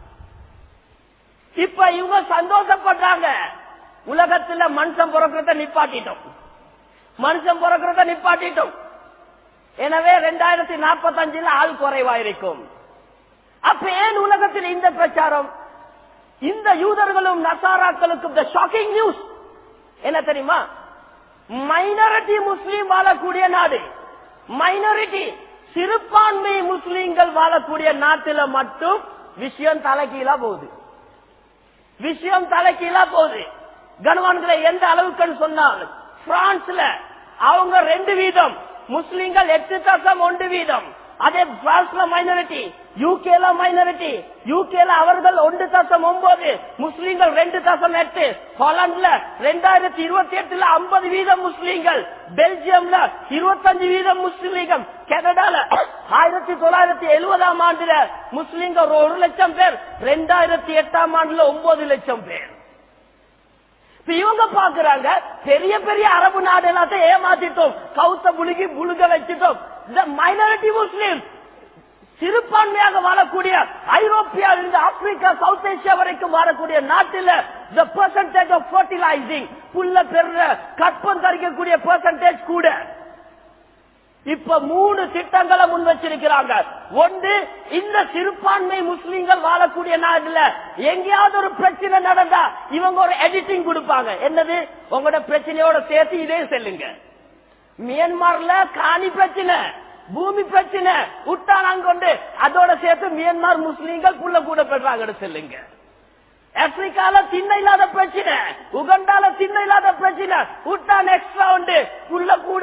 இப்ப இவங்க சந்தோஷப்படுறாங்க உலகத்துல மனுஷன் பிறக்கிறத நிப்பாட்டிட்டோம் மனுஷன் பிறக்கிறத நிப்பாட்டிட்டோம் எனவே ரெண்டாயிரத்தி நாற்பத்தி அஞ்சுல ஆள் குறைவாயிருக்கும் அப்ப ஏன் உலகத்தில் இந்த பிரச்சாரம் இந்த யூதர்களும் நசாராக்களுக்கும் the shocking நியூஸ் என்ன தெரியுமா மைனாரிட்டி முஸ்லீம் வாழக்கூடிய நாடு மைனாரிட்டி சிறுபான்மை முஸ்லீம்கள் வாழக்கூடிய நாட்டில மட்டும் விஷயம் தலைகீழா போகுது விஷயம் தலைகீழா போகுது கனவான்களை எந்த அளவுக்கு சொன்னால் பிரான்ஸ்ல அவங்க ரெண்டு வீதம் முஸ்லிம்கள் எட்டு தசம் ஒன்று வீதம் அதே பிரான்ஸ்ல மைனாரிட்டி யூகேல மைனாரிட்டி யூகேல அவர்கள் ஒன்று தசம் ஒன்பது முஸ்லிம்கள் ரெண்டு தசம் எட்டு ஹாலாந்துல ரெண்டாயிரத்தி இருபத்தி எட்டுல ஐம்பது வீதம் முஸ்லிம்கள் பெல்ஜியம்ல இருபத்தஞ்சு வீதம் முஸ்லிம்கள் கனடால ஆயிரத்தி தொள்ளாயிரத்தி எழுபதாம் ஆண்டுல முஸ்லிம்கள் ஒரு லட்சம் பேர் ரெண்டாயிரத்தி எட்டாம் ஆண்டுல ஒன்பது லட்சம் பேர் இப்ப இவங்க பாக்குறாங்க பெரிய பெரிய அரபு நாடு எல்லாத்தையும் ஏமாத்திட்டோம் கவுத்த புழுகி புழுக வச்சுட்டோம் இந்த மைனாரிட்டி முஸ்லீம் சிறுபான்மையாக வாழக்கூடிய ஐரோப்பியாவிலிருந்து ஆப்பிரிக்கா சவுத் ஏசியா வரைக்கும் வாழக்கூடிய நாட்டில் the percentage of fertilizing புல்ல பெற கற்பம் தரிக்கக்கூடிய பெர்சன்டேஜ் கூட இப்ப மூணு திட்டங்களை முன் வச்சிருக்கிறாங்க ஒன்று இந்த சிறுபான்மை முஸ்லீம்கள் வாழக்கூடிய நாடுல எங்கேயாவது ஒரு பிரச்சனை நடந்தா இவங்க ஒரு எடிட்டிங் கொடுப்பாங்க என்னது உங்களோட பிரச்சனையோட சேர்த்து இதே செல்லுங்க மியான்மர்ல காணி பிரச்சனை பூமி பிரச்சனை உட்டானாங்க கொண்டு அதோட சேர்த்து மியான்மர் முஸ்லீம்கள் புள்ள கூட பெறாங்க சொல்லுங்க ஆப்பிரிக்கால திண்ண இல்லாத பிரச்சனை உகண்டால திண்ண இல்லாத பிரச்சனை உட்டான் எக்ஸ்ட்ரா உண்டு புள்ள கூட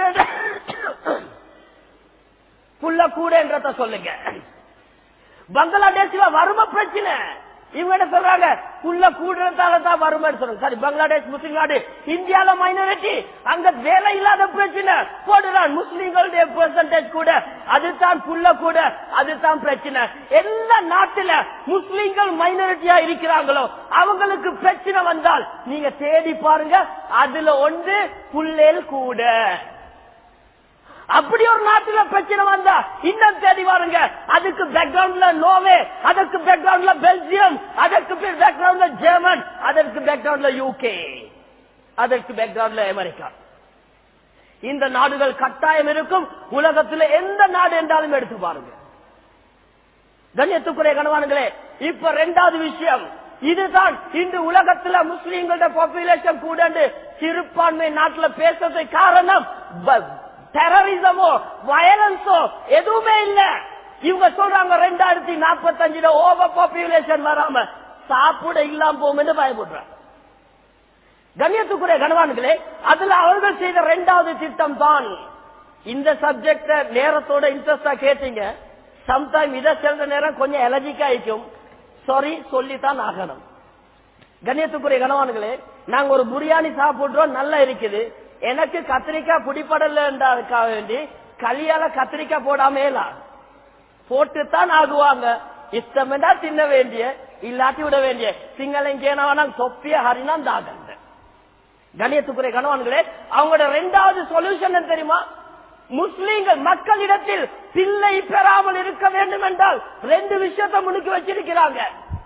புள்ள கூடன்றத சொல்லுங்க பங்களாதேஷ்ல வறுமை பிரச்சனை இவங்க என்ன சொல்றாங்க புள்ள கூடுறதால தான் வறுமைன்னு சொல்றாங்க சரி பங்களாதேஷ் முஸ்லீம் நாடு இந்தியால மைனாரிட்டி அங்க வேலை இல்லாத பிரச்சனை போடுறான் முஸ்லீம்களுடைய பெர்சன்டேஜ் கூட அதுதான் புள்ள கூட அதுதான் பிரச்சனை எல்லா நாட்டுல முஸ்லீம்கள் மைனாரிட்டியா இருக்கிறாங்களோ அவங்களுக்கு பிரச்சனை வந்தால் நீங்க தேடி பாருங்க அதுல ஒன்று புள்ளேல் கூட அப்படி ஒரு நாட்டுல பிரச்சனை வந்தா இன்னும் தேடி வாருங்க அதுக்கு பேக்ரவுண்ட்ல நோவே அதற்கு பேக்ரவுண்ட்ல பெல்ஜியம் அதற்கு பேக்ரவுண்ட்ல ஜெர்மன் அதற்கு பேக்ரவுண்ட்ல யூகே அதற்கு பேக்ரவுண்ட்ல அமெரிக்கா இந்த நாடுகள் கட்டாயம் இருக்கும் உலகத்தில் எந்த நாடு என்றாலும் எடுத்து பாருங்க கண்ணியத்துக்குரிய கணவான்களே இப்ப ரெண்டாவது விஷயம் இதுதான் இன்று உலகத்துல முஸ்லீம்களோட பாப்புலேஷன் கூட சிறுபான்மை நாட்டுல பேசுறதுக்கு காரணம் டெரரிசமோ வயலன்ஸோ எதுவுமே இல்ல இவங்க சொல்றாங்க ரெண்டாயிரத்தி நாற்பத்தி அஞ்சுல ஓவர் பாப்புலேஷன் வராம சாப்பிட இல்லாம போகும்னு பயப்படுறாங்க கண்ணியத்துக்குரிய கணவான்களே அதுல அவர்கள் செய்த இரண்டாவது திட்டம் தான் இந்த சப்ஜெக்ட நேரத்தோட இன்ட்ரெஸ்டா கேட்டீங்க சம்டைம் இதை சேர்ந்த நேரம் கொஞ்சம் எலர்ஜிக்கா இருக்கும் சாரி சொல்லித்தான் ஆகணும் கண்ணியத்துக்குரிய கணவான்களே நாங்க ஒரு பிரியாணி சாப்பிடுறோம் நல்லா இருக்குது எனக்கு கத்திரிக்காய் பிடிப்படலன்றதுக்காக வேண்டி களியால கத்திரிக்காய் போடாமேலா போட்டுத்தான் ஆகுவாங்க இஷ்டமெண்டா தின்ன வேண்டிய இல்லாட்டி விட வேண்டிய சிங்களம் கேனவனா தொப்பிய ஹரினான் தாகந்த கணியத்துக்குரிய கணவான்களே அவங்களோட ரெண்டாவது சொல்யூஷன் தெரியுமா முஸ்லீம்கள் மக்களிடத்தில் பிள்ளை பெறாமல் இருக்க வேண்டும் என்றால் ரெண்டு விஷயத்தை முன்னுக்கு வச்சிருக்கிறாங்க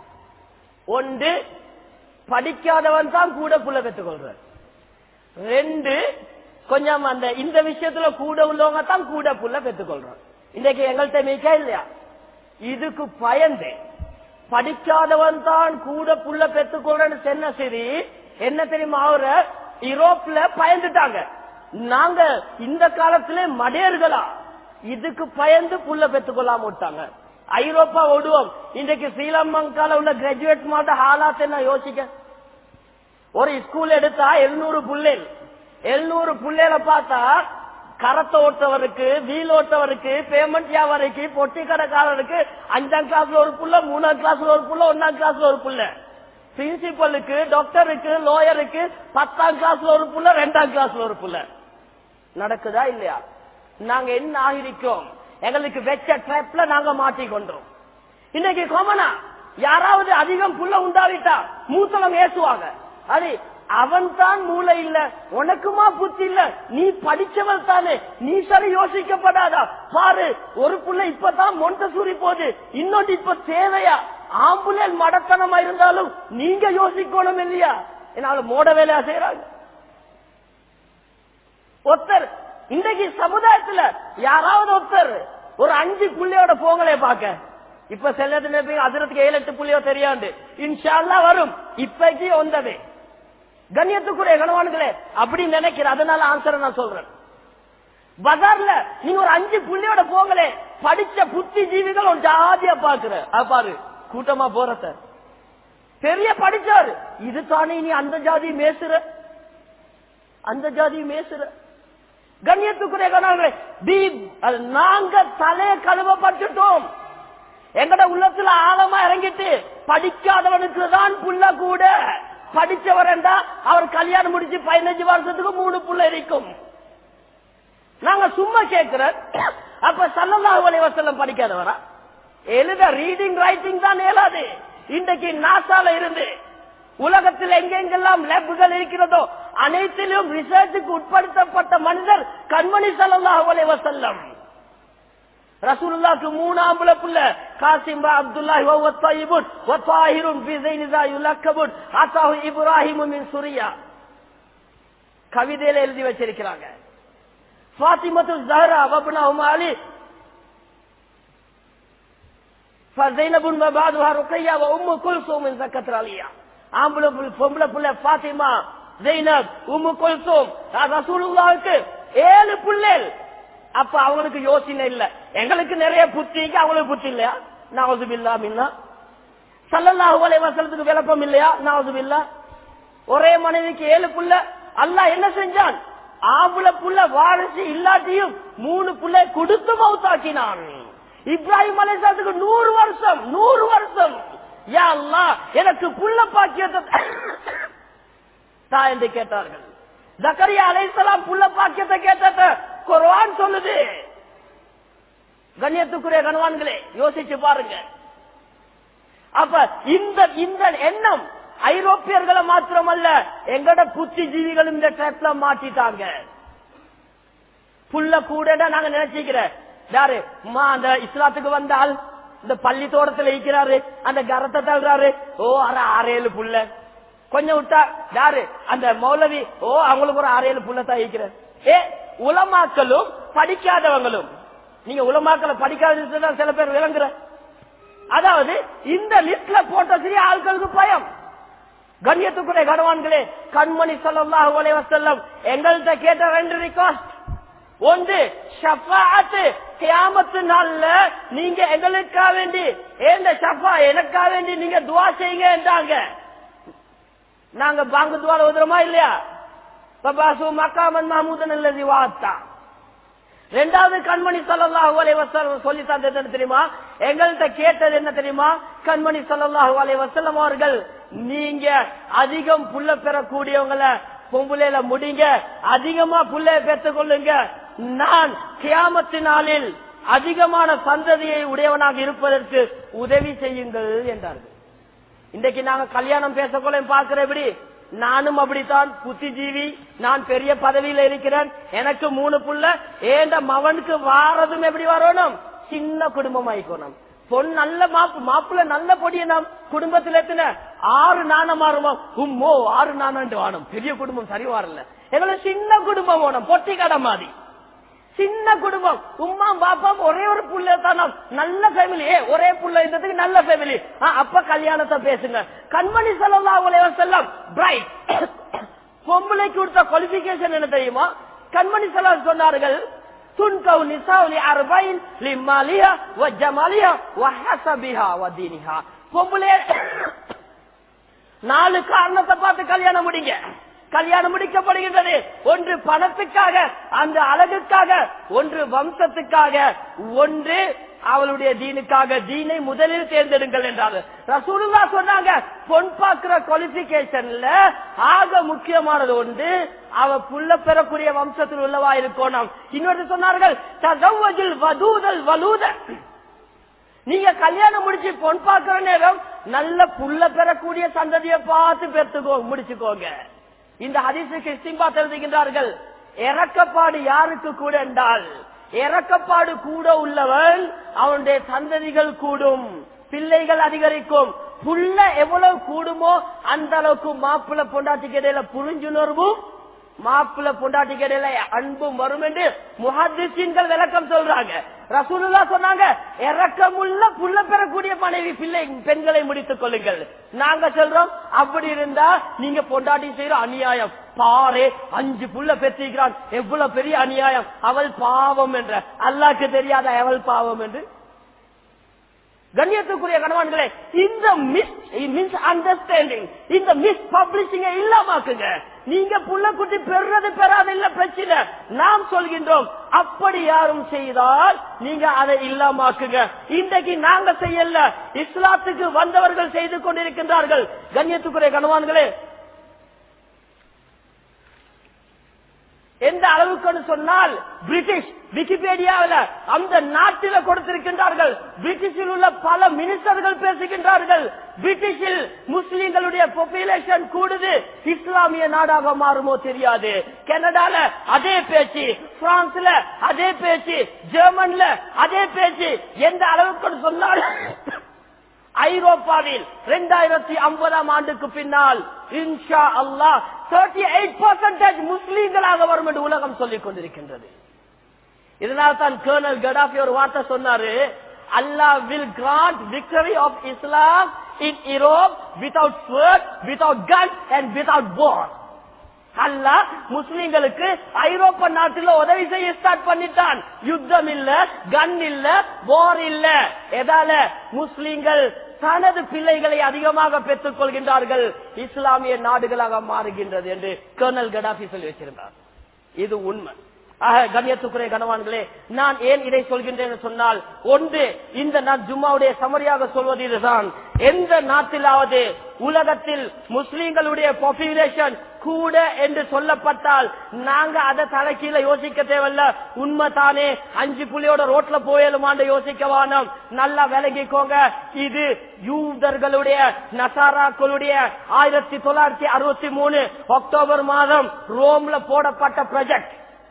ஒன்று படிக்காதவன் தான் கூட புள்ள பெற்றுக் கொள்ற ரெண்டு கொஞ்சம் அந்த இந்த விஷயத்துல கூட உள்ளவங்க தான் கூட புள்ள பெற்றுக் கொள்றோம் இன்னைக்கு எங்கள்கிட்ட மிக்க இல்லையா இதுக்கு பயந்து படிக்காதவன் தான் கூட புள்ள பெற்றுக்கொள்றேன்னு சொன்ன சரி என்ன தெரியுமா அவர யூரோப்ல பயந்துட்டாங்க நாங்க இந்த காலத்திலே மடையர்களா இதுக்கு பயந்து புள்ள பெற்றுக்கொள்ளாம விட்டாங்க ஐரோப்பா ஓடுவோம் இன்றைக்கு ஸ்ரீலங்கால உள்ள கிராஜுவேட் மாட்ட ஹாலாத் என்ன யோசிக்க ஒரு ஸ்கூல் எடுத்தா எழுநூறு புள்ளேல் எழுநூறு புள்ளையில பார்த்தா கரத்தை ஓட்டவருக்கு வீல் ஓட்டவருக்கு பேமெண்ட் வியாபாரிக்கு பொட்டி கடைக்காரருக்கு அஞ்சாம் கிளாஸ்ல ஒரு புள்ள மூணாம் கிளாஸ்ல ஒரு புள்ள ஒன்னாம் கிளாஸ்ல ஒரு புள்ள பிரின்சிபலுக்கு டாக்டருக்கு லோயருக்கு பத்தாம் கிளாஸ்ல ஒரு புள்ள ரெண்டாம் கிளாஸ்ல ஒரு புள்ள நடக்குதா இல்லையா நாங்க என்ன ஆகிருக்கோம் எங்களுக்கு வெச்ச ட்ரெப்ல நாங்க மாட்டிக்கொண்டோம் இன்னைக்கு கொமனா யாராவது அதிகம் புள்ள உண்டாவிட்டா மூத்தவங்க ஏசுவாங்க அது அவன் தான் மூளை இல்ல உனக்குமா புத்தி இல்ல நீ படிச்சவள் தானே நீ சரி யோசிக்கப்படாதா பாரு ஒரு புள்ள இப்பதான் மொண்டசூரி போகுது இன்னொன்று இப்ப தேவையா ஆம்புலன்ஸ் மடத்தனமா இருந்தாலும் நீங்க யோசிக்கணும் இல்லையா என்னால மோட வேலையா செய்யறாங்க ஒருத்தர் இன்றைக்கு சமுதாயத்துல யாராவது ஒருத்தர் ஒரு அஞ்சு புள்ளையோட போங்களே பாக்க இப்ப செல்லத்துல போய் அதிரத்துக்கு ஏழு எட்டு புள்ளியோ தெரியாண்டு இன்ஷால்லா வரும் இப்பைக்கு வந்தது கண்ணியத்துக்குரிய கணவான்களே அப்படி நினைக்கிற அதனால ஆன்சரை நான் சொல்றேன் பஜார்ல நீங்க ஒரு அஞ்சு புள்ளியோட போங்களே படிச்ச புத்தி ஜீவிகள் ஒரு ஜாதியா பாக்குற அது பாரு கூட்டமா போறத பெரிய படிச்சாரு இது தானே நீ அந்த ஜாதி மேசுற அந்த ஜாதி மேசுற கண்ணியத்துக்குரிய கணவர்களே தீப் அது நாங்க தலைய கழுவப்பட்டுட்டோம் எங்கட உள்ளத்துல ஆழமா இறங்கிட்டு படிக்காதவனுக்கு தான் புள்ள கூட படிச்சவர் என்றா அவர் கல்யாணம் முடிச்சு பதினஞ்சு வருஷத்துக்கு மூணு புள்ள இருக்கும் நாங்க சும்மா கேட்கிற அப்ப சல்லல்லாஹு அலைஹி வஸல்லம் படிக்காதவரா எழுத ரீடிங் ரைட்டிங் தான் இயலாது இன்றைக்கு நாசால இருந்து உலகத்தில் எங்கெங்கெல்லாம் லேபுகள் இருக்கிறதோ அனைத்திலும் ரிசர்ச்சுக்கு உட்படுத்தப்பட்ட மனிதர் கண்மணி சல்லல்லாஹு அலைஹி வஸல்லம் ரசூலுல்லாஹ்க்கு மூணு ஆம்பளை புள்ள காசிம்பா அப்துல்லாஹி வ தய்யிபுன் வ தாஹிருன் பி ஸைனிதா யுலக்கபுன் அத்தாஹு இப்ராஹிமு மின் சுரியா கவிதையில எழுதி வச்சிருக்கிறாங்க ஃபாத்திமத்து ஜஹரா வப்னஹும் அலி ஃபஸைனபுன் வ பாதுஹா ருக்கையா வ உம்மு குல்சூம் மின் ஸக்கத்ர அலியா ஆம்பளை புள்ள பொம்பளை புள்ள ஃபாத்திமா ஜெய்னப் உம்மு குல்சூம் ரசூலுல்லாஹ்க்கு ஏழு புள்ளேல் அப்ப அவங்களுக்கு யோசனை இல்ல எங்களுக்கு நிறைய புத்தி அவங்களுக்கு புத்தி இல்லையா நாவது பில்லா மின்னா சல்லல்லாஹு அலைஹி வஸல்லத்துக்கு விளக்கம் இல்லையா நாவது பில்லா ஒரே மனைவிக்கு ஏழு புள்ள அல்லாஹ் என்ன செஞ்சான் ஆம்பளை புள்ள வாரிசு இல்லாட்டியும் மூணு புள்ள கொடுத்து மௌத்தாக்கினான் இப்ராஹிம் அலைஹிஸ்ஸலாத்துக்கு நூறு வருஷம் நூறு வருஷம் யா அல்லாஹ் எனக்கு புள்ள பாக்கியத்தை தா என்று கேட்டார்கள் ஜக்கரியா அலைஹிஸ்ஸலாம் புள்ள பாக்கியத்தை கேட்டத குர்ஆன் சொல்லுது கண்ணியத்துக்குரிய கணவான்களே யோசிச்சு பாருங்க அப்ப இந்த இந்த எண்ணம் ஐரோப்பியர்களை மாத்திரமல்ல எங்கட புத்திஜீவிகளும் இந்த ட்ராப்ல மாட்டிட்டாங்க புள்ள கூடடா நாங்க நினைச்சுக்கிறேன் யாரு அம்மா அந்த இஸ்லாத்துக்கு வந்தால் இந்த பள்ளி தோட்டத்துல இருக்கிறாரு அந்த கரத்தை தள்ளுறாரு ஓ அரை ஆறு ஏழு புள்ள கொஞ்சம் விட்டா யாரு அந்த மௌலவி ஓ அவங்களுக்கு ஒரு ஆறு ஏழு புள்ள தான் இருக்கிறார் ஏ உலமாக்களும் படிக்காதவங்களும் நீங்க உலமாக்களை படிக்காத சில பேர் விளங்குற அதாவது இந்த லிஸ்ட்ல போட்ட சிறிய ஆட்களுக்கு பயம் கண்ணியத்துக்குரிய கணவான்களே கண்மணி சொல்லல்லாஹு அலைஹி வஸல்லம் எங்கள்கிட்ட கேட்ட ரெண்டு ரிக்வஸ்ட் ஒன்று ஷஃபாஅத் கியாமத்து நாள்ல நீங்க எங்களுக்கா வேண்டி ஏந்த ஷஃபா எனக்கா வேண்டி நீங்க துவா செய்யுங்க என்றாங்க நாங்க பாங்கு துவால உதறமா இல்லையா பபாசு மக்காமன் மஹமூதன் அல்லது வாத்தா ரெண்டாவது கண்மணி சல்லாஹூ அலைவசல்லம் சொல்லி தந்தது என்ன தெரியுமா எங்கள்கிட்ட கேட்டது என்ன தெரியுமா கண்மணி சல்லாஹூ அலைவசல்லம் அவர்கள் நீங்க அதிகம் புள்ள பெறக்கூடியவங்களை பொம்புலையில முடிங்க அதிகமா புள்ளைய பெற்றுக் கொள்ளுங்க நான் கியாமத்து நாளில் அதிகமான சந்ததியை உடையவனாக இருப்பதற்கு உதவி செய்யுங்கள் என்றார்கள் இன்றைக்கு நாங்க கல்யாணம் பேசக்கொள்ள பார்க்கிற எப்படி நானும் அப்படித்தான் புத்திஜீவி நான் பெரிய பதவியில இருக்கிறேன் எனக்கு மூணு புள்ள ஏண்ட மவனுக்கு வாரதும் எப்படி வரணும் சின்ன குடும்பம் ஆயிக்கணும் பொன் நல்ல மாப்பு மாப்பிள்ள நல்ல பொடிய நாம் குடும்பத்துல எத்தனை ஆறு நாணம் மாறுமா உம்மோ ஆறு நாணம் வாணும் பெரிய குடும்பம் சரி வரல எங்களுக்கு சின்ன குடும்பம் வேணும் பொட்டி கடை மாதிரி சின்ன குடும்பம் உமா பாப்பா ஒரே ஒரு புள்ள தான் நல்ல ஃபேமிலி ஒரே புள்ள இருந்ததுக்கு நல்ல ஃபேமிலி அப்ப கல்யாணத்தை பேசுங்க கண்மணி செல்லலாம் செல்லம் பிரைட் பொம்பளைக்கு கொடுத்த குவாலிபிகேஷன் என்ன தெரியுமா கண்மணி செல்லம் சொன்னார்கள் துன்கவு நிசாவுலி அர்பைன் லிமாலியா வ ஜமாலியா வ ஹஸபிஹா வ தீனிஹா பொம்பளை நாலு காரணத்தை பார்த்து கல்யாணம் முடிங்க கல்யாணம் முடிக்கப்படுகின்றது ஒன்று பணத்துக்காக அந்த அழகுக்காக ஒன்று வம்சத்துக்காக ஒன்று அவளுடைய தீனுக்காக தீனை முதலில் தேர்ந்தெடுங்கள் என்றாங்க ரசூலுல்லா சொன்னாங்க பொன் பார்க்கிற குவாலிபிகேஷன்ல ஆக முக்கியமானது ஒன்று அவ புள்ள பெறக்கூடிய வம்சத்தில் உள்ளவா இருக்கணும் இன்னொரு சொன்னார்கள் தகவல் வதூதல் வலூத நீங்க கல்யாணம் முடிச்சு பொன் பார்க்கிற நேரம் நல்ல புள்ள பெறக்கூடிய சந்ததியை பார்த்து பெற்றுக்கோ முடிச்சுக்கோங்க இந்த ஹதீசுக்கு இஸ்திம்பா எழுதுகின்றார்கள் இறக்கப்பாடு யாருக்கு கூட என்றால் இறக்கப்பாடு கூட உள்ளவன் அவனுடைய சந்ததிகள் கூடும் பிள்ளைகள் அதிகரிக்கும் புள்ள எவ்வளவு கூடுமோ அந்த அளவுக்கு மாப்பிள்ள பொண்டாட்டிக்கு இடையில புரிஞ்சுணர்வும் மாப்பிள்ள பொண்டாட்டிக்கு இடையில அன்பும் வரும் என்று முஹாதிசீன்கள் விளக்கம் சொல்றாங்க ரசூலுல்லா சொன்னாங்க இறக்கமுள்ள புள்ள பெறக்கூடிய மனைவி பிள்ளை பெண்களை முடித்துக் கொள்ளுங்கள் நாங்க சொல்றோம் அப்படி இருந்தா நீங்க பொண்டாட்டி செய்யற அநியாயம் பாரு அஞ்சு புள்ள பெற்றிருக்கிறான் எவ்வளவு பெரிய அநியாயம் அவள் பாவம் என்ற அல்லாக்கு தெரியாத அவள் பாவம் என்று கண்ணியத்துக்குரிய கணவான்களே இந்த மிஸ் மிஸ் அண்டர்ஸ்டாண்டிங் இந்த மிஸ் பப்ளிஷிங்க இல்லாமாக்குங்க நீங்க புள்ளக்குட்டி பெறது பெறாத இல்ல பிரச்சனை நாம் சொல்கின்றோம் அப்படி யாரும் செய்தால் நீங்க அதை இல்லாமாக்குங்க இன்றைக்கு நாங்க செய்யல இஸ்லாத்துக்கு வந்தவர்கள் செய்து கொண்டிருக்கின்றார்கள் கண்ணியத்துக்குரிய கணவான்களே எந்த அளவுக்கு சொன்னால் பிரிட்டிஷ் விக்கிபீடியாவில் அந்த நாட்டில கொடுத்திருக்கின்றார்கள் பிரிட்டிஷில் உள்ள பல மினிஸ்டர்கள் பேசுகின்றார்கள் பிரிட்டிஷில் முஸ்லிம்களுடைய பாப்புலேஷன் கூடுது இஸ்லாமிய நாடாக மாறுமோ தெரியாது கனடால அதே பேச்சு பிரான்ஸ்ல அதே பேச்சு ஜெர்மன்ல அதே பேச்சு எந்த அளவுக்கு சொன்னால் ஐரோப்பாவில் இரண்டாயிரத்தி ஐம்பதாம் ஆண்டுக்கு பின்னால் இன்ஷா அல்லா தேர்ட்டி எயிட் பர்சன்டேஜ் முஸ்லீம்களாக வரும் என்று உலகம் சொல்லிக் கொண்டிருக்கின்றது இதனால் தான் கேர்னல் கடாஃபி ஒரு வார்த்தை சொன்னாரு Allah will grant victory of Islam in Europe without sword without gun and without போர் அல்ல முஸ்லிம்களுக்கு ஐரோப்பா நாட்டில் உதவி செய்ய ஸ்டார்ட் பண்ணிட்டான் யுத்தம் இல்ல கன் இல்ல போர் இல்ல எதால முஸ்லிம்கள் தனது பிள்ளைகளை அதிகமாக பெற்றுக் கொள்கின்றார்கள் இஸ்லாமிய நாடுகளாக மாறுகின்றது என்று கர்னல் கடாபி சொல்லி வச்சிருந்தார் இது உண்மை ஆக கண்ணியத்துக்குரிய கனவான்களே நான் ஏன் இதை சொல்கின்றேன் சொன்னால் ஒன்று இந்த நான் ஜும்மாவுடைய சமரியாக சொல்வது இதுதான் எந்த நாட்டிலாவது உலகத்தில் முஸ்லிம்களுடைய பாப்புலேஷன் கூட என்று சொல்லப்பட்டால் நாங்க அதை தலைக்கீழ யோசிக்க தேவையில்ல உண்மை தானே அஞ்சு புள்ளியோட ரோட்ல போயலுமாண்டு யோசிக்க வானம் நல்லா விலகிக்கோங்க இது யூதர்களுடைய நசாராக்களுடைய ஆயிரத்தி தொள்ளாயிரத்தி அறுபத்தி மூணு அக்டோபர் மாதம் ரோம்ல போடப்பட்ட ப்ராஜெக்ட்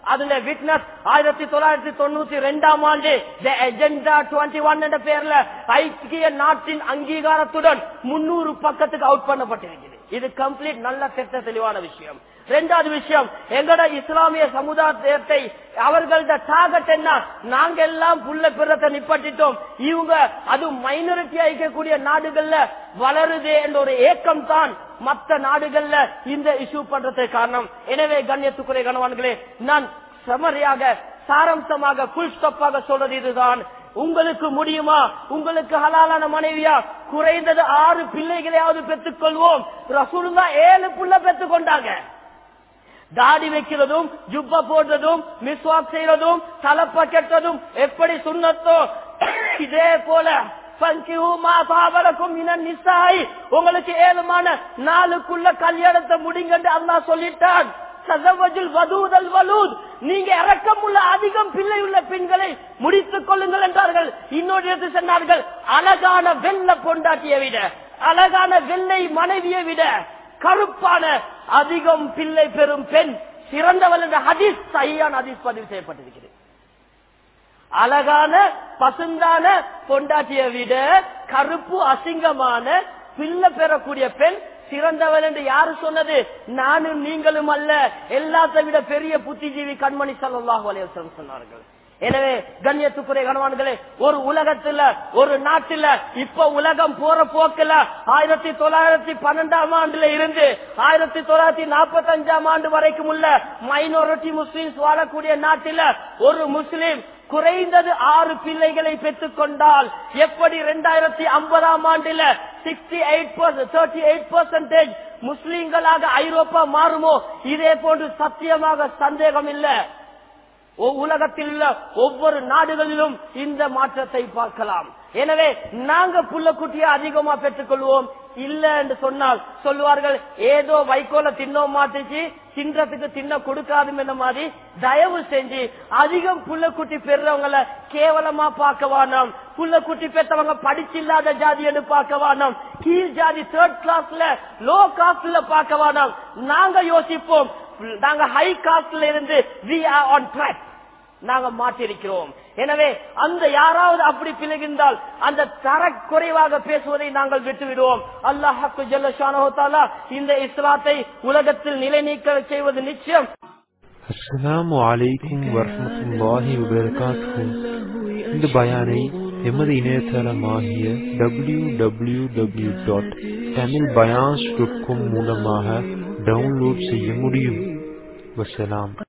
அதுல விட்னஸ் ஆயிரத்தி தொள்ளாயிரத்தி தொண்ணூத்தி ரெண்டாம் ஆண்டு எஜெண்டா டுவெண்ட்டி ஒன் என்ற பேர்ல ஐக்கிய நாட்டின் அங்கீகாரத்துடன் முன்னூறு பக்கத்துக்கு அவுட் பண்ணப்பட்டிருக்கிறது இது கம்ப்ளீட் நல்ல திட்ட தெளிவான விஷயம் ரெண்டாவது விஷயம் எங்கட இஸ்லாமிய சமுதாயத்தை அவர்களோட டார்கெட் என்ன நாங்க எல்லாம் புள்ள பிறத்தை நிப்பட்டிட்டோம் இவங்க அது மைனாரிட்டி அழிக்கக்கூடிய நாடுகள்ல வளருதே என்ற ஒரு ஏக்கம் தான் மற்ற நாடுகள்ல இந்த இஷ்யூ பண்றதுக்கு காரணம் எனவே கண்ணியத்துக்குறை கணவான்களே நான் சமரியாக சாரம்சமாக புல் ஸ்டாப்பாக சொல்றது இதுதான் உங்களுக்கு முடியுமா உங்களுக்கு ஹலாலான மனைவியா குறைந்தது ஆறு பிள்ளைகளையாவது பெற்றுக் கொள்வோம் ரசூலுல்லா ஏழு புள்ள பெற்றுக் கொண்டாங்க தாடி வைக்கிறதும் ஜுப்பா போடுறதும் மிஸ்வாக் செய்யறதும் தலப்ப கெட்டதும் எப்படி சுண்ணத்தோ இதே போல உங்களுக்கு ஏழுமான நாளுக்குள்ள கல்யாணத்தை முடிங்கன்னு அல்லா சொல்லிட்டான் நீங்க இறக்கமுள்ள அதிகம் பிள்ளை உள்ள பெண்களை முடித்துக் கொள்ளுங்கள் என்றார்கள் இன்னொரு இடத்து சொன்னார்கள் அழகான வெள்ள பொண்டாட்டியை விட அழகான வெள்ளை மனைவியை விட கருப்பான அதிகம் பிள்ளை பெறும் பெண் சிறந்தவள் என்ற ஹதீஸ் சரியான ஹதீஸ் பதிவு செய்யப்பட்டிருக்கிறது அழகான பசுந்தான பொண்டாட்டியை விட கருப்பு அசிங்கமான பிள்ளை பெறக்கூடிய பெண் சிறந்தவள் என்று யாரு சொன்னது நானும் நீங்களும் அல்ல எல்லாத்தை விட பெரிய புத்திஜீவி கண்மணி சல்லாஹூ அலையம் சொன்னார்கள் எனவே கண்ணியத்துக்குறை கணவான்களே ஒரு உலகத்துல ஒரு நாட்டுல இப்ப உலகம் போற போக்குல ஆயிரத்தி தொள்ளாயிரத்தி பன்னெண்டாம் ஆண்டுல இருந்து ஆயிரத்தி தொள்ளாயிரத்தி நாற்பத்தி அஞ்சாம் ஆண்டு வரைக்கும் உள்ள மைனாரிட்டி முஸ்லிம்ஸ் வாழக்கூடிய நாட்டில ஒரு முஸ்லிம் குறைந்தது ஆறு பிள்ளைகளை பெற்றுக் கொண்டால் எப்படி இரண்டாயிரத்தி ஐம்பதாம் ஆண்டுல sixty eight thirty eight percentage முஸ்லீம்களாக ஐரோப்பா மாறுமோ இதே போன்று சத்தியமாக சந்தேகம் இல்லை உலகத்தில் உள்ள ஒவ்வொரு நாடுகளிலும் இந்த மாற்றத்தை பார்க்கலாம் எனவே நாங்க புள்ள குட்டியை அதிகமா பெற்றுக்கொள்வோம் இல்ல என்று சொன்னால் சொல்லுவார்கள் ஏதோ வைக்கோல தின்ன மாட்டுச்சு தின்றதுக்கு தின்ன கொடுக்காது என்ற மாதிரி தயவு செஞ்சு அதிகம் புள்ள குட்டி பெறவங்கள கேவலமா பார்க்க வேணாம் புள்ள குட்டி பெற்றவங்க படிச்சில்லாத ஜாதி என்று பார்க்க வேணாம் கீழ் ஜாதி தேர்ட் கிளாஸ்ல லோ காஸ்ட்ல பார்க்க வேணாம் நாங்க யோசிப்போம் நாங்க ஹை காஸ்ட்ல இருந்து வி ஆர் ஆன் ட்ராக் நாங்க மாற்றிருக்கிறோம் எனவே அந்த யாராவது அப்படி பிழைகின்றால் அந்த தர குறைவாக பேசுவதை நாங்கள் விட்டுவிடுவோம் அல்லாஹு ஜல்லஷானோத்தாலா இந்த இஸ்லாத்தை உலகத்தில் நிலை நீக்க செய்வது நிச்சயம் அஸ்ஸலாமு அலைக்கும் வரஹ்மத்துல்லாஹி வபரகாத்துஹு இந்த பயானை எமது இணையதளமாகிய W W W dot Tamil பயான்ஸ் டாட் காம் மூலமாக டவுன்லோட் செய்ய முடியும் வசலாம்